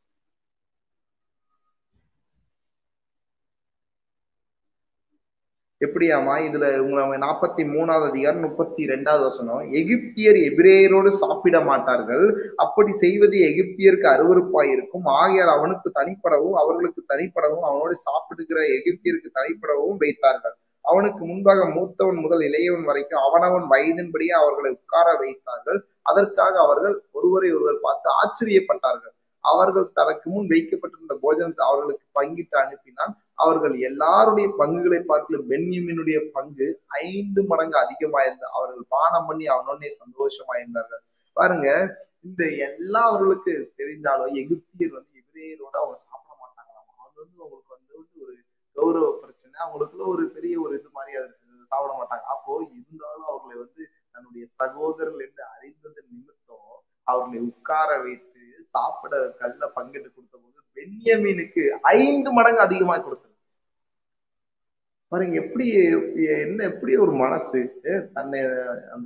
எப்படியாமா இதுல உங்களை நாற்பத்தி மூணாவது அதிகாரம் முப்பத்தி ரெண்டாவது வசனம் எகிப்தியர் எபிரேயரோடு சாப்பிட மாட்டார்கள் அப்படி செய்வது எகிப்தியருக்கு அருவறுப்பாய் இருக்கும் ஆகியார் அவனுக்கு தனிப்படவும் அவர்களுக்கு தனிப்படவும் அவனோடு சாப்பிடுகிற எகிப்தியருக்கு தனிப்படவும் வைத்தார்கள் அவனுக்கு முன்பாக மூத்தவன் முதல் இளையவன் வரைக்கும் அவனவன் வயதின்படியே அவர்களை உட்கார வைத்தார்கள் அதற்காக அவர்கள் ஒருவரை ஒருவர் பார்த்து ஆச்சரியப்பட்டார்கள் அவர்கள் தனக்கு முன் வைக்கப்பட்டிருந்த போஜனத்தை அவர்களுக்கு பங்கிட்டு அனுப்பினால் அவர்கள் எல்லாருடைய பங்குகளை பார்க்கல பென்யமினுடைய பங்கு ஐந்து மடங்கு அதிகமாயிருந்த அவர்கள் பானம் பண்ணி அவனோடனே சந்தோஷமாயிருந்தார்கள் பாருங்க இந்த எல்லா அவர்களுக்கு தெரிந்தாலும் எகிப்தியர் வந்து எபிரேயரோட அவங்க சாப்பிட மாட்டாங்களாம் அவங்க வந்து அவங்களுக்கு வந்து ஒரு கௌரவ பிரச்சனை அவங்களுக்குள்ள ஒரு பெரிய ஒரு இது மாதிரி அது சாப்பிட மாட்டாங்க அப்போ இருந்தாலும் அவர்களை வந்து தன்னுடைய சகோதரர்கள் என்று அறிந்தது நிமித்தம் அவர்களை உட்கார வைத்து சாப்பிட கல்ல பங்கிட்டு கொடுத்த போது பென்யமீனுக்கு ஐந்து மடங்கு அதிகமாக கொடுத்தது பாருங்க எப்படி என்ன எப்படி ஒரு மனசு தன்னை அந்த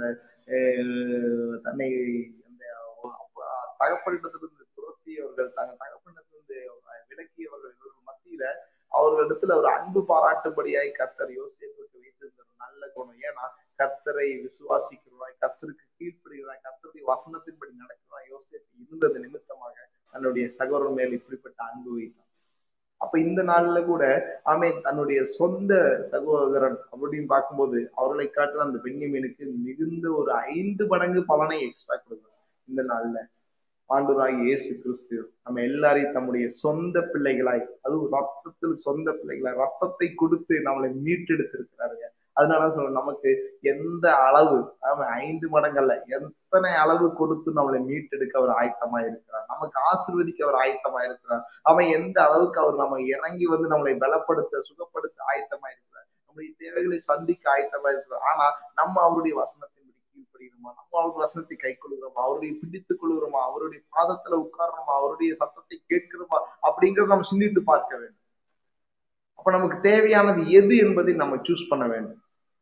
தன்னை அந்த தகப்பனிடத்திலிருந்து துரத்தியவர்கள் தங்க தகப்பனிடத்திலிருந்து விலக்கியவர்கள் மத்தியில அவர்களிடத்துல ஒரு அன்பு பாராட்டும்படியாய் கர்த்தர் யோசிப்புக்கு வைத்திருந்த ஒரு நல்ல குணம் ஏன்னா கர்த்தரை விசுவாசிக்கிறவாய் கர்த்தருக்கு கீழ்ப்படுகிறாய் கர்த்தருடைய வசனத்தின்படி நடக்கிறாய் யோசிப்பு இருந்தது நிமித்தமாக தன்னுடைய சகோதரன் மேல் இப்படிப்பட்ட அன்பு வைத்தான் அப்ப இந்த நாள்ல கூட ஆமே தன்னுடைய சொந்த சகோதரன் அப்படின்னு பார்க்கும்போது அவர்களை காட்டில அந்த பெண்ணிமீனுக்கு மிகுந்த ஒரு ஐந்து மடங்கு பலனை எக்ஸ்ட்ரா கொடுக்கும் இந்த நாள்ல ஆண்டவராகி இயேசு கிறிஸ்து நம்ம எல்லாரையும் தம்முடைய சொந்த பிள்ளைகளாய் அதுவும் ரத்தத்தில் சொந்த பிள்ளைகளாய் ரத்தத்தை கொடுத்து நம்மளை மீட்டெடுத்திருக்கிறாருங்க அதனால சொல்ல நமக்கு எந்த அளவு அவன் ஐந்து மடங்கள்ல எத்தனை அளவு கொடுத்து நம்மளை மீட்டெடுக்க அவர் ஆயத்தமா இருக்கிறார் நமக்கு ஆசிர்வதிக்க அவர் ஆயத்தமா இருக்கிறார் அவன் எந்த அளவுக்கு அவர் நம்ம இறங்கி வந்து நம்மளை பலப்படுத்த சுகப்படுத்த ஆயத்தமா இருக்கிறார் நம்முடைய தேவைகளை சந்திக்க ஆயத்தமா இருக்கிறார் ஆனா நம்ம அவருடைய வசனத்தின்படி கீழ்ப்படுகிறோமா நம்ம அவருடைய வசனத்தை கை கொள்கிறோமா அவருடைய பிடித்துக் கொள்கிறோமா அவருடைய பாதத்துல உட்காரணுமா அவருடைய சத்தத்தை கேட்கிறோமா அப்படிங்கறத நம்ம சிந்தித்து பார்க்க வேண்டும் அப்ப நமக்கு தேவையானது எது என்பதை நம்ம சூஸ் பண்ண வேண்டும்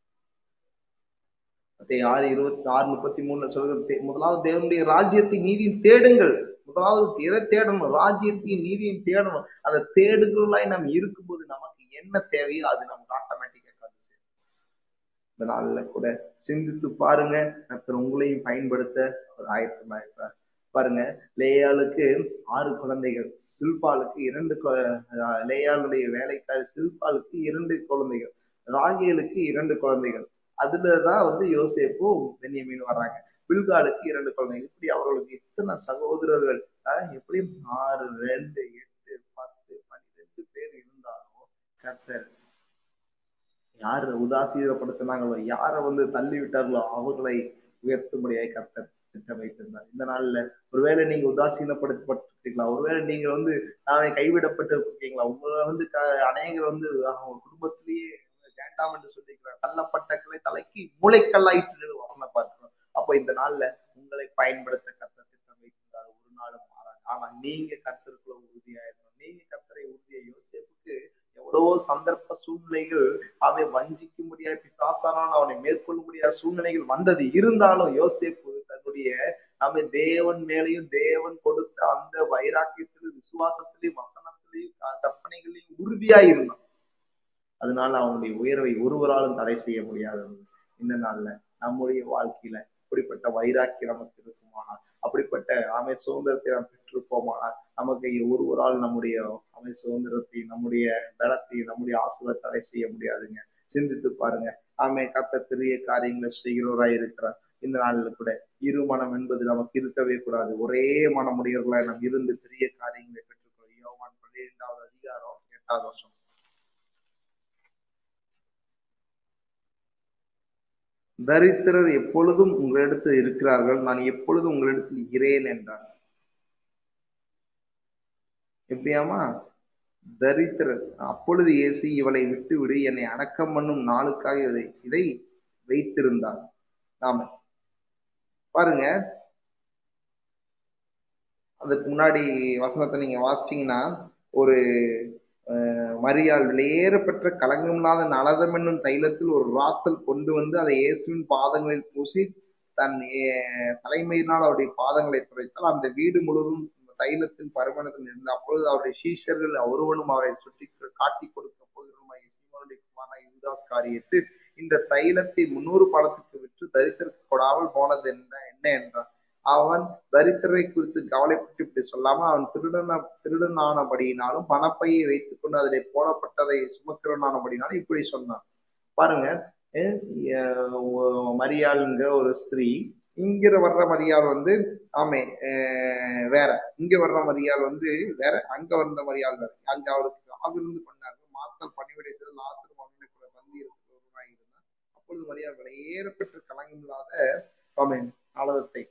ஆறு இருபத்தி ஆறு முப்பத்தி மூணுல சொல்றது முதலாவது தேவனுடைய ராஜ்யத்தை நீதியின் தேடுங்கள் முதலாவது எதை தேடணும் ராஜ்யத்தையும் நீதியும் தேடணும் அந்த தேடுகளாய் நம்ம இருக்கும்போது நமக்கு என்ன தேவையோ அது நமக்கு ஆட்டோமேட்டிக்கா கண்டு சேரும் இந்த நாள்ல கூட சிந்தித்து பாருங்க கர்த்தர் உங்களையும் பயன்படுத்த ஒரு ஆயத்தமா இருக்கிறார் பாருங்க லேயாளுக்கு ஆறு குழந்தைகள் சில்பாலுக்கு இரண்டு லேயாளுடைய வேலைக்காரி சில்பாலுக்கு இரண்டு குழந்தைகள் ராகேலுக்கு இரண்டு குழந்தைகள் அதுலதான் வந்து யோசேப்பும் பென்யமீன் வர்றாங்க பில்காலுக்கு இரண்டு குழந்தைகள் இப்படி அவர்களுக்கு எத்தனை சகோதரர்கள் எப்படி ஆறு ரெண்டு எட்டு பத்து பன்னிரெண்டு பேர் இருந்தாலும் கர்த்தர் யாரு உதாசீனப்படுத்தினாங்களோ யாரை வந்து தள்ளி விட்டார்களோ அவர்களை உயர்த்தும்படியாய் கர்த்தர் திட்டம் வைத்திருந்தார் இந்த நாள்ல ஒருவேளை நீங்க உதாசீனப்படுத்தப்பட்டிருக்கீங்களா ஒருவேளை நீங்க வந்து நாளை கைவிடப்பட்டு இருக்கீங்களா உங்களை வந்து க- அநேகர் வந்து அவங்க குடும்பத்திலேயே வேண்டாம் என்று சொல்லிக்கிறார் தள்ளப்பட்ட கிளை தலைக்கு மூளைக்கல்லாயிற்று வரணும் பார்க்கிறோம் அப்போ இந்த நாள்ல உங்களை பயன்படுத்த கத்த திட்டம் வைத்திருந்தார் ஒரு நாளும் மாறாது ஆனா நீங்க கத்தருக்குள்ள உறுதியா இருக்கணும் நீங்க கத்தரை உறுதியா யோசேப்புக்கு எவ்வளவோ சந்தர்ப்ப சூழ்நிலைகள் அவனை வஞ்சிக்க முடியாத பிசாசானான் அவனை மேற்கொள்ள முடியாத சூழ்நிலைகள் வந்தது இருந்தாலும் யோசேப்பு தன்னுடைய நம்ம தேவன் மேலேயும் தேவன் கொடுத்த அந்த வைராக்கியத்திலும் விசுவாசத்திலையும் வசனத்திலையும் க- கற்பனைகளையும் உறுதியா இருந்தான் அதனால அவனுடைய உயர்வை ஒருவராலும் தடை செய்ய முடியாதது இந்த நாள்ல நம்முடைய வாழ்க்கையில அப்படிப்பட்ட வைராக்கியம் நமக்கு இருக்குமானால் அப்படிப்பட்ட ஆமை சுதந்திரத்தை நாம் பெற்றிருப்போமானால் நமக்கு ஒருவரால் நம்முடைய அமை சுதந்திரத்தை நம்முடைய பலத்தை நம்முடைய ஆசுவை தடை செய்ய முடியாதுங்க சிந்தித்து பாருங்க ஆமை கத்த பெரிய காரியங்களை செய்கிறவராய் இருக்கிறார் இந்த நாளில் கூட இருமனம் என்பது நமக்கு இருக்கவே கூடாது ஒரே மனமுடையவர்களாய் நாம் இருந்து பெரிய காரியங்களை பெற்றுக்கிறோம் யோவான் பன்னிரெண்டாவது அதிகாரம் எட்டாவது வருஷம் தரித்திரர் எப்பொழுதும் உங்களிடத்தில் இருக்கிறார்கள் நான் எப்பொழுதும் உங்களிடத்தில் இரேன் என்றார் எப்படியாமா தரித்திரர் அப்பொழுது இயேசு இவளை விட்டுவிடு என்னை அடக்கம் பண்ணும் நாளுக்காக இதை இதை வைத்திருந்தார் நாம பாருங்க அதுக்கு முன்னாடி வசனத்தை நீங்க வாசிச்சீங்கன்னா ஒரு அஹ், மரியாள் வெளியேறப்பெற்ற களங்கமில்லாத நலதம் என்னும் தைலத்தில் ஒரு ராத்தல் கொண்டு வந்து அதை இயேசுவின் பாதங்களில் பூசி தன் அஹ், தலைமையினால் அவருடைய பாதங்களை துடைத்தால் அந்த வீடு முழுவதும் தைலத்தின் பருமனத்தில் இருந்து அப்பொழுது அவருடைய சீஷர்கள் ஒருவனும் அவரை சுற்றி காட்டி கொடுக்க போகிறோமாய் சீமோனுடைய குமாரனாகிய யூதாஸ் காரியத்து இந்த தைலத்தை முன்னூறு பணத்துக்கு விற்று தரித்திற்கு கொடாமல் போனது என்ன என்ன என்றான் அவன் தரித்திரை குறித்து கவலைப்பட்டு இப்படி சொல்லாம அவன் திருடன திருடனானபடியினாலும் பணப்பையை வைத்துக் கொண்டு அதிலே போடப்பட்டதை சுமக்கிறவனானபடினாலும் இப்படி சொன்னான் பாருங்க அஹ் அஹ் மரியாளுங்கிற ஒரு ஸ்திரீ இங்கிற வர்ற மரியாள் வந்து ஆமே அஹ் வேற இங்க வர்ற மரியாள் வந்து வேற அங்க வந்த மரியாள் வேற அங்க அவருக்கு ஆகிருந்து பண்ணாரு மாத்தல் பணிவிடை செய்து லாசர் மகனை கூட வந்து இருக்கிறவராக இருந்தார் அப்பொழுது மரியாள் வெளியேறப்பெற்ற களங்கமில்லாத ஆமே நலதத்தை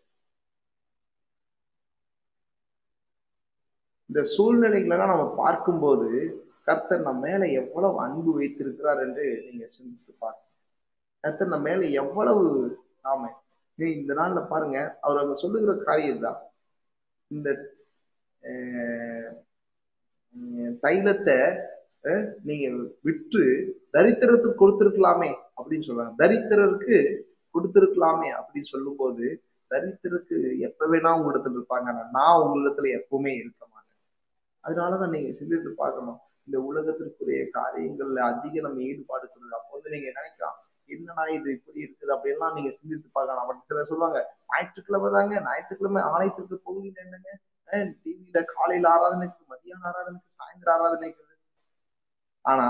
இந்த சூழ்நிலைகளெல்லாம் நம்ம பார்க்கும்போது கர்த்தர் நம்ம மேல எவ்வளவு அன்பு வைத்திருக்கிறார் என்று நீங்க சிந்தித்து பாருங்க கர்த்தர் நம்ம மேல எவ்வளவு ஆமை நீ இந்த நாள்ல பாருங்க அவர் அங்க சொல்லுகிற காரியம் தான் இந்த அஹ், உம், தைலத்தை அஹ், நீங்க விற்று தரித்திரத்துக்கு கொடுத்திருக்கலாமே அப்படின்னு சொல்றாங்க தரித்திரருக்கு கொடுத்திருக்கலாமே அப்படின்னு சொல்லும்போது தரித்திரருக்கு எப்ப வேணா உங்களிடத்துல இருப்பாங்க ஆனா நான் உங்களிடத்துல எப்பவுமே இருக்க மாட்டேன் அதனாலதான் நீங்க சிந்தித்து பார்க்கணும் இந்த உலகத்திற்குரிய காரியங்கள்ல அதிக நம்ம ஈடுபாடு கொடுக்குறது அப்போ வந்து நீங்க நினைக்கலாம் என்னடா இது இப்படி இருக்குது அப்படியெல்லாம் நீங்க சிந்தித்து பார்க்கலாம் அப்படி சிலர் சொல்லுவாங்க ஞாயிற்றுக்கிழமை தாங்க ஞாயிற்றுக்கிழமை ஆலயத்திற்கு போகுது என்னங்க டிவியில காலையில ஆராதனைக்கு மதியான ஆராதனைக்கு சாயந்தர ஆராதனைக்கு ஆனா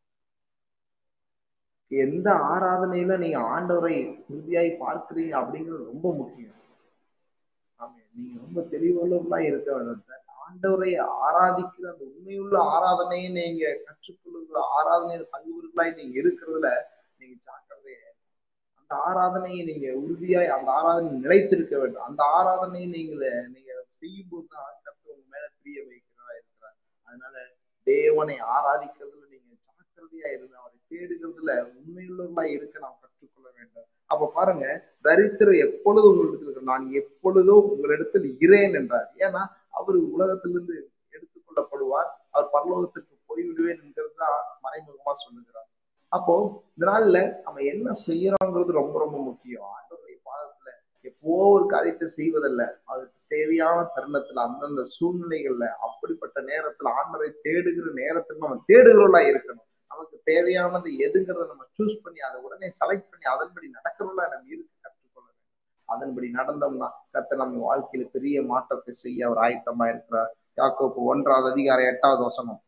எந்த ஆராதனையில நீங்க ஆண்டவரை உறுதியாய் பார்க்கிறீங்க அப்படிங்கிறது ரொம்ப முக்கியம் ஆமா நீங்க ரொம்ப தெளிவுள்ளவர்களா இருக்க வேண்டும் சார் ஆண்டவரை ஆராதிக்கிற அந்த உண்மையுள்ள ஆராதனையை நீங்க கற்றுக்கொள்ளுகிற ஆராதனையில் பங்குபொருளாய் நீங்க இருக்கிறதுல நீங்க ஜாக்கிரதையா இருங்க. அந்த ஆராதனையை நீங்க உறுதியாய் அந்த ஆராதனை நிலைத்திருக்க வேண்டும் அந்த ஆராதனையை நீங்க நீங்க செய்யும் போது தான் கர்த்தர் உங்க மேல பிரிய வைக்கிறதா இருக்கிறார் அதனால தேவனை ஆராதிக்கிறதுல நீங்க ஜாக்கிரதையா இருந்து அவரை தேடுகிறதுல உண்மையுள்ளவர்களா இருக்க நாம் கற்றுக்கொள்ள வேண்டும் அப்ப பாருங்க தரித்திரம் எப்பொழுது உங்களிடத்தில் இருக்கு நான் எப்பொழுதும் உங்களிடத்தில் இரேன் என்றார் ஏன்னா அவர் உலகத்திலிருந்து எடுத்துக்கொள்ளப்படுவார் அவர் பரலோகத்திற்கு போய்விடுவேன் என்கிறது தான் மறைமுகமா சொல்லுகிறார் அப்போ இந்த நாள்ல நம்ம என்ன செய்யறோங்கிறது ரொம்ப ரொம்ப முக்கியம் ஆண்டவருடைய பாதத்துல எப்போ ஒரு காரியத்தை செய்வதல்ல அதுக்கு தேவையான தருணத்துல அந்தந்த சூழ்நிலைகள்ல அப்படிப்பட்ட நேரத்துல ஆண்டவரை தேடுகிற நேரத்துல நம்ம தேடுகிறவர்களா இருக்கணும் நமக்கு தேவையானது எதுங்கிறத நம்ம சூஸ் பண்ணி அதை உடனே செலக்ட் பண்ணி அதன்படி நடக்கிறவங்களா நம்ம இருக்கு கற்றுக்கொள்ள வேண்டும் அதன்படி நடந்தோம்னா கர்த்தர் நம்ம வாழ்க்கையில பெரிய மாற்றத்தை செய்ய அவர் ஆயத்தமா இருக்கிறார் யாக்கோப்பு ஒன்றாவது அதிகாரம் எட்டாவது வசனம்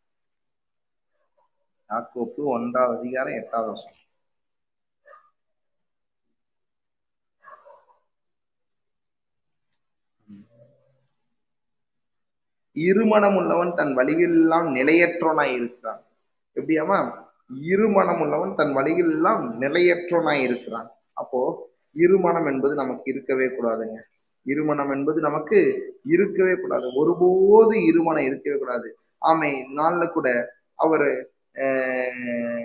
யாக்கோப்பு ஒன்றாவது அதிகாரம் எட்டாவது வசனம் இருமனம் உள்ளவன் தன் வழிகளெல்லாம் நிலையற்றவனாய் இருக்கிறான் எப்படியாமா இருமனம் உள்ளவன் தன் வழிகளெல்லாம் நிலையற்றவனாய் இருக்கிறான் அப்போ இருமனம் என்பது நமக்கு இருக்கவே கூடாதுங்க இருமனம் என்பது நமக்கு இருக்கவே கூடாது ஒருபோது இருமனம் இருக்கவே கூடாது ஆமை நாள்ல கூட அவரு ஆஹ்,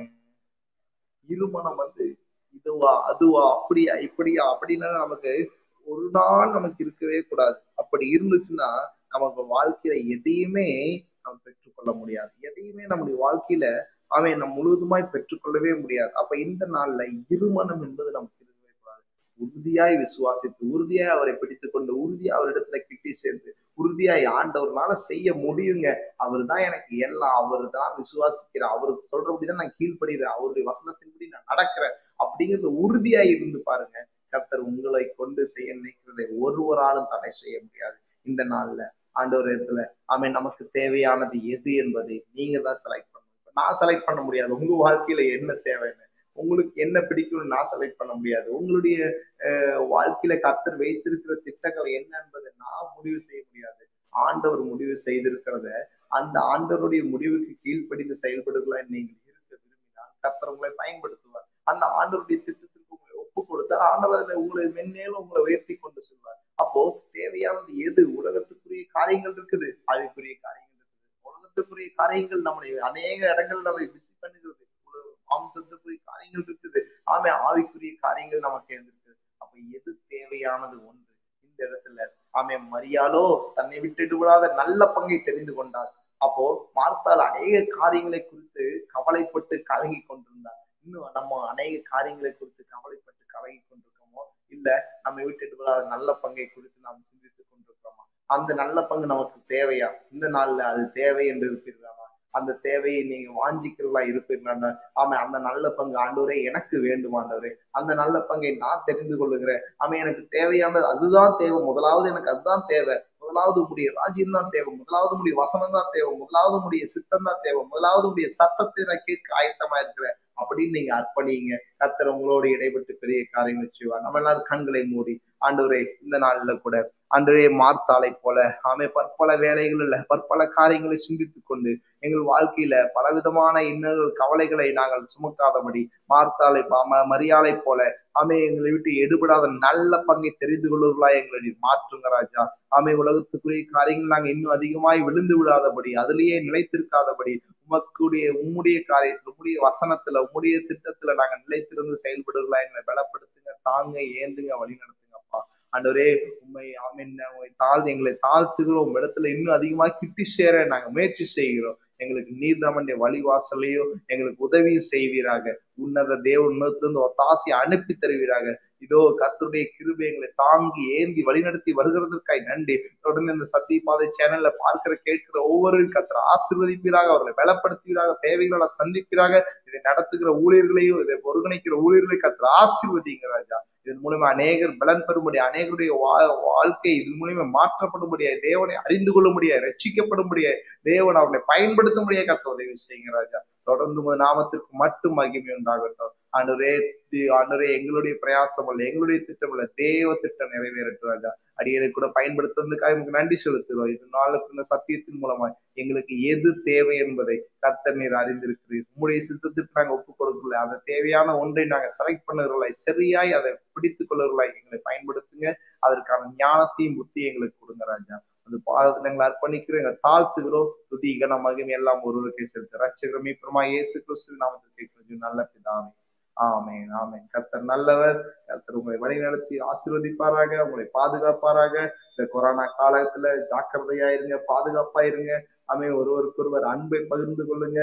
இருமனம் வந்து இதுவா அதுவா அப்படியா இப்படியா அப்படின்னா நமக்கு ஒரு நாள் நமக்கு இருக்கவே கூடாது அப்படி இருந்துச்சுன்னா நமக்கு வாழ்க்கையில எதையுமே நம்ம பெற்றுக்கொள்ள முடியாது எதையுமே நம்முடைய வாழ்க்கையில அவன் நம்ம முழுவதுமாய் பெற்றுக்கொள்ளவே முடியாது அப்ப இந்த நாள்ல இருமனம் என்பது நமக்கு இருக்கவே கூடாது உறுதியாய் விசுவாசித்து உறுதியாய் அவரை பிடித்துக் கொண்டு உறுதியா அவரிடத்துல கிட்டி சேர்ந்து உறுதியாய் ஆண்டவர்னால செய்ய முடியுங்க அவர் தான் எனக்கு எல்லாம் அவர் தான் விசுவாசிக்கிறேன் அவருக்கு சொல்றபடிதான் நான் கீழ்ப்படுகிறேன் அவருடைய வசனத்தின்படி நான் நடக்கிறேன் அப்படிங்கிறது உறுதியாய் இருந்து பாருங்க கர்த்தர் உங்களை கொண்டு செய்ய நினைக்கிறதை ஒருவராலும் தடை செய்ய முடியாது இந்த நாள்ல ஆண்டவர் இடத்துல ஆமே நமக்கு தேவையானது எது என்பதை நீங்க தான் செலக்ட் பண்ணணும் இப்ப நான் செலக்ட் பண்ண முடியாது உங்க வாழ்க்கையில என்ன தேவைன்னு உங்களுக்கு என்ன பிடிக்கும்னு நான் செலக்ட் பண்ண முடியாது உங்களுடைய அஹ், வாழ்க்கையில கர்த்தர் வைத்திருக்கிற திட்டங்கள் என்ன என்பதை நான் முடிவு செய்ய முடியாது ஆண்டவர் முடிவு செய்திருக்கிறத அந்த ஆண்டவருடைய முடிவுக்கு கீழ்ப்படிந்து செயல்படுகளா நீங்கள் இருக்க விரும்பினால் கர்த்தர் உங்களை பயன்படுத்துவார் அந்த ஆண்டவருடைய திட்டத்திற்கு உங்களை ஒப்பு கொடுத்தால் ஆண்டவர் அதில் உங்களை மென்மேலும் உங்களை உயர்த்தி கொண்டு செல்வார் அப்போ தேவையானது எது உலகத்துக்குரிய காரியங்கள் இருக்குது ஆவிக்குரிய காரியங்கள் இருக்குது உலகத்துக்குரிய காரியங்கள் நம்முடைய அநேக இடங்கள் நம்மை பிஸி பண்ணுகிறது உலக- மாம்சத்துக்குரிய காரியங்கள் இருக்குது ஆமே ஆவிக்குரிய காரியங்கள் நமக்கு இருக்குது அப்ப எது தேவையானது ஒன்று இந்த இடத்துல ஆமே மரியாளோ தன்னை விட்டுட்டு விடாத நல்ல பங்கை தெரிந்து கொண்டார் அப்போ மார்த்தால் அநேக காரியங்களை குறித்து கவலைப்பட்டு கலங்கி கொண்டிருந்தார் இன்னும் நம்ம அநேக காரியங்களை குறித்து கவலைப்பட்டு கலங்கி கொண்டிருக்கோமோ இல்ல நம்ம விட்டுட்டு விடாத நல்ல பங்கை குறித்து நாம் சிந்தித்துக் கொண்டிருக்கிறோமா அந்த நல்ல பங்கு நமக்கு தேவையா இந்த நாள்ல அது தேவை என்று இருப்பீர்களா அந்த தேவையை நீங்க வாஞ்சிக்கிறதா இருப்பீர்களா ஆமா அந்த நல்ல பங்கு ஆண்டவரே எனக்கு வேண்டும் ஆண்டவரே அந்த நல்ல பங்கை நான் தெரிந்து கொள்ளுகிறேன் ஆமா எனக்கு தேவையானது அதுதான் தேவை முதலாவது எனக்கு அதுதான் தேவை முதலாவது உடைய ராஜ்யம் தான் தேவை முதலாவது உடைய வசனம் தான் தேவை முதலாவது உடைய சித்தம் தான் தேவை முதலாவது உடைய சத்தத்தை நான் கேட்க ஆயத்தமா இருக்கிறேன் அப்படின்னு நீங்க அர்ப்பணிங்க கர்த்தர் உங்களோடு இடைப்பட்டு பெரிய காரியங்கள் செய்வார் நம்ம எல்லாரும் கண்களை மூடி ஆண்டவரே இந்த நாள்ல கூட ஆண்டவரே மார்த்தாளை போல ஆமே பற்பல வேலைகள் இல்ல பற்பல காரியங்களை சிந்தித்துக் கொண்டு எங்கள் வாழ்க்கையில பலவிதமான இன்னல்கள் கவலைகளை நாங்கள் சுமக்காதபடி மார்த்தாளை ம- மரியாதை போல ஆமே எங்களை விட்டு எடுபடாத நல்ல பங்கை தெரிந்து கொள்வர்களா எங்களை நீர் மாற்றுங்க ராஜா ஆமே உலகத்துக்குரிய காரியங்கள் நாங்க இன்னும் அதிகமாய் விழுந்து விடாதபடி அதிலேயே நிலைத்திருக்காதபடி உமக்குடைய உம்முடைய காரியத்துல உம்முடைய வசனத்துல உம்முடைய திட்டத்துல நாங்க நிலைத்திருந்து செயல்படுகளா எங்களை பலப்படுத்துங்க தாங்க ஏந்துங்க வழி நடத்துங்கப்பா ஆண்டவரே உண்மை ஆமீன் உங்களை தாழ்ந்து எங்களை தாழ்த்துகிறோம் உங்க இடத்துல இன்னும் அதிகமா கிட்டி சேர நாங்க முயற்சி செய்கிறோம் எங்களுக்கு நீர்தமண்டிய வழிவாசலையோ எங்களுக்கு உதவியும் செய்வீராக உன்னத தேவ உன்னத்திலிருந்து ஒத்தாசி அனுப்பி தருவீராக இதோ கர்த்தருடைய கிருபை எங்களை தாங்கி ஏந்தி வழிநடத்தி வருகிறதற்காய் நன்றி தொடர்ந்து இந்த சத்திய பாதை சேனல்ல பார்க்கிற கேட்கிற ஒவ்வொரு கர்த்தர் ஆசீர்வதிப்பீராக அவர்களை பலப்படுத்துவீராக தேவைகளை சந்திப்பீராக இதை நடத்துகிற ஊழியர்களையும் இதை ஒருங்கிணைக்கிற ஊழியர்களை கர்த்தர் ஆசீர்வதிங்க ராஜா இதன் மூலமா அநேகர் பலன் பெறும்படி அநேகருடைய வா- வாழ்க்கை இதன் மூலியமா மாற்றப்படும்படியாய் தேவனை அறிந்து கொள்ளும்படியாய் ரட்சிக்கப்படும்படியாய் தேவன் அவர்களை பயன்படுத்தும்படியாய் கத்த உதவி செய்யுங்க ராஜா தொடர்ந்து உமது நாமத்திற்கு மட்டும் மகிமை உண்டாகட்டும் ஆண்டவரே தி- ஆண்டவரே எங்களுடைய பிரயாசம் அல்ல எங்களுடைய திட்டம் அல்ல தேவ திட்டம் நிறைவேறட்டும் ராஜா அடியனை கூட பயன்படுத்துறதுக்காக உங்களுக்கு நன்றி செலுத்துகிறோம் இது நாளுக்கு இந்த சத்தியத்தின் மூலமாய் எங்களுக்கு எது தேவை என்பதை கர்த்தர் நீர் அறிந்திருக்கிறீர் உம்முடைய சித்தத்திற்கு நாங்க ஒப்புக் கொடுக்கல அந்த தேவையான ஒன்றை நாங்க செலக்ட் பண்ணுகிறவர்களாய் சரியாய் அதை பிடித்துக் கொள்ளுகிறவர்களாய் எங்களை பயன்படுத்துங்க அதற்கான ஞானத்தையும் புத்தியும் எங்களுக்கு கொடுங்க ராஜா அந்த பாதத்தில் எங்களை அர்ப்பணிக்கிறோம் எங்களை தாழ்த்துகிறோம் துதி கன மகிமை எல்லாம் ஒருவருக்கே செலுத்த ரட்சகர் மீட்புறமா இயேசு கிறிஸ்துவின் நாமத்தில் கேட்கிறது நல்ல பிதாவே ஆமென் ஆமென் கர்த்தர் நல்லவர் கர்த்தர் உங்களை வழிநடத்தி ஆசீர்வதிப்பாராக உங்களை பாதுகாப்பாராக இந்த கொரோனா காலத்துல ஜாக்கிரதையா இருங்க பாதுகாப்பா இருங்க ஆமே ஒருவருக்கொருவர் அன்பை பகிர்ந்து கொள்ளுங்க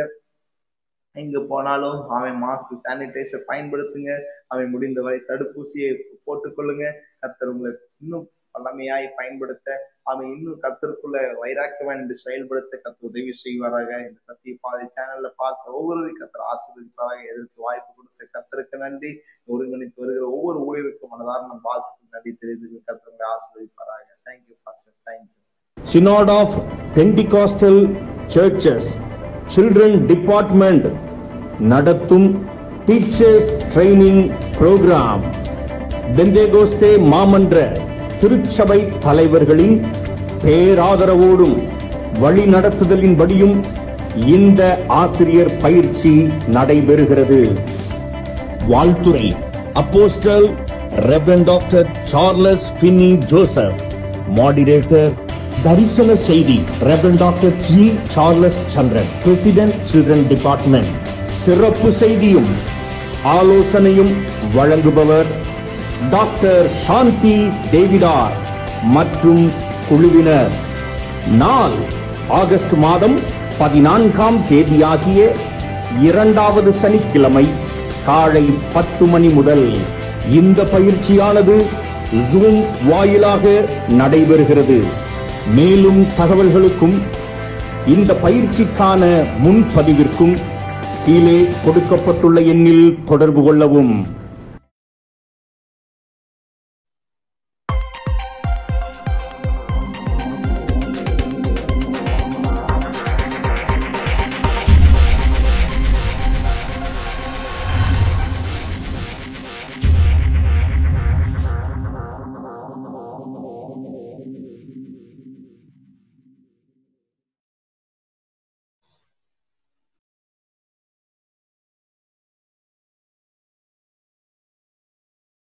எங்க போனாலும் அவன் மாஸ்க் சானிடைசர் பயன்படுத்துங்க அவன் முடிந்தவரை தடுப்பூசியை போட்டுக்கொள்ளுங்க கர்த்தர் உங்களை இன்னும் வல்லமையாய் பயன்படுத்த அவன் இன்னும் கர்த்தருக்குள்ள வைராக்கியவன் என்று செயல்படுத்த கர்த்தர் உதவி செய்வாராக இந்த சத்திய பாதை சேனல்ல பார்த்த ஒவ்வொரு கர்த்தர் ஆசீர்வதிப்பாராக எதற்கு வாய்ப்பு கொடுத்த கர்த்தருக்கு நன்றி ஒருங்கிணைத்து வருகிற ஒவ்வொரு ஊழியருக்கும் மனதார்ந்த வாழ்த்துக்கு நன்றி தெரிந்து கர்த்தர் ஆசீர்வதிப்பாராக thank you pastor thank you Synod of Pentecostal Churches Children Department நடத்தும் டீச்சர்ஸ் ட்ரைனிங் ப்ரோக்ராம் பெந்தேகோஸ்தே மாமன்ற திருச்சபை தலைவர்களின் பேராதரவோடும் வழி நடத்துதலின்படியும் இந்த ஆசிரியர் பயிற்சி நடைபெறுகிறது வாழ்த்துறை apostle reverend doctor Charles Binny Joseph moderator தரிசன செய்தி reverend doctor G Charles Chandran president children department சிறப்பு செய்தியும் ஆலோசனையும் வழங்குபவர் டாக்டர் சாந்தி டேவிடார் மற்றும் குழுவினர் நாள் ஆகஸ்ட் மாதம் பதினான்காம் தேதியாகிய இரண்டாவது சனிக்கிழமை காலை பத்து மணி முதல் இந்த பயிற்சியானது ஜூம் வாயிலாக நடைபெறுகிறது மேலும் தகவல்களுக்கும் இந்த பயிற்சிக்கான முன்பதிவிற்கும் கீழே கொடுக்கப்பட்டுள்ள எண்ணில் தொடர்பு கொள்ளவும்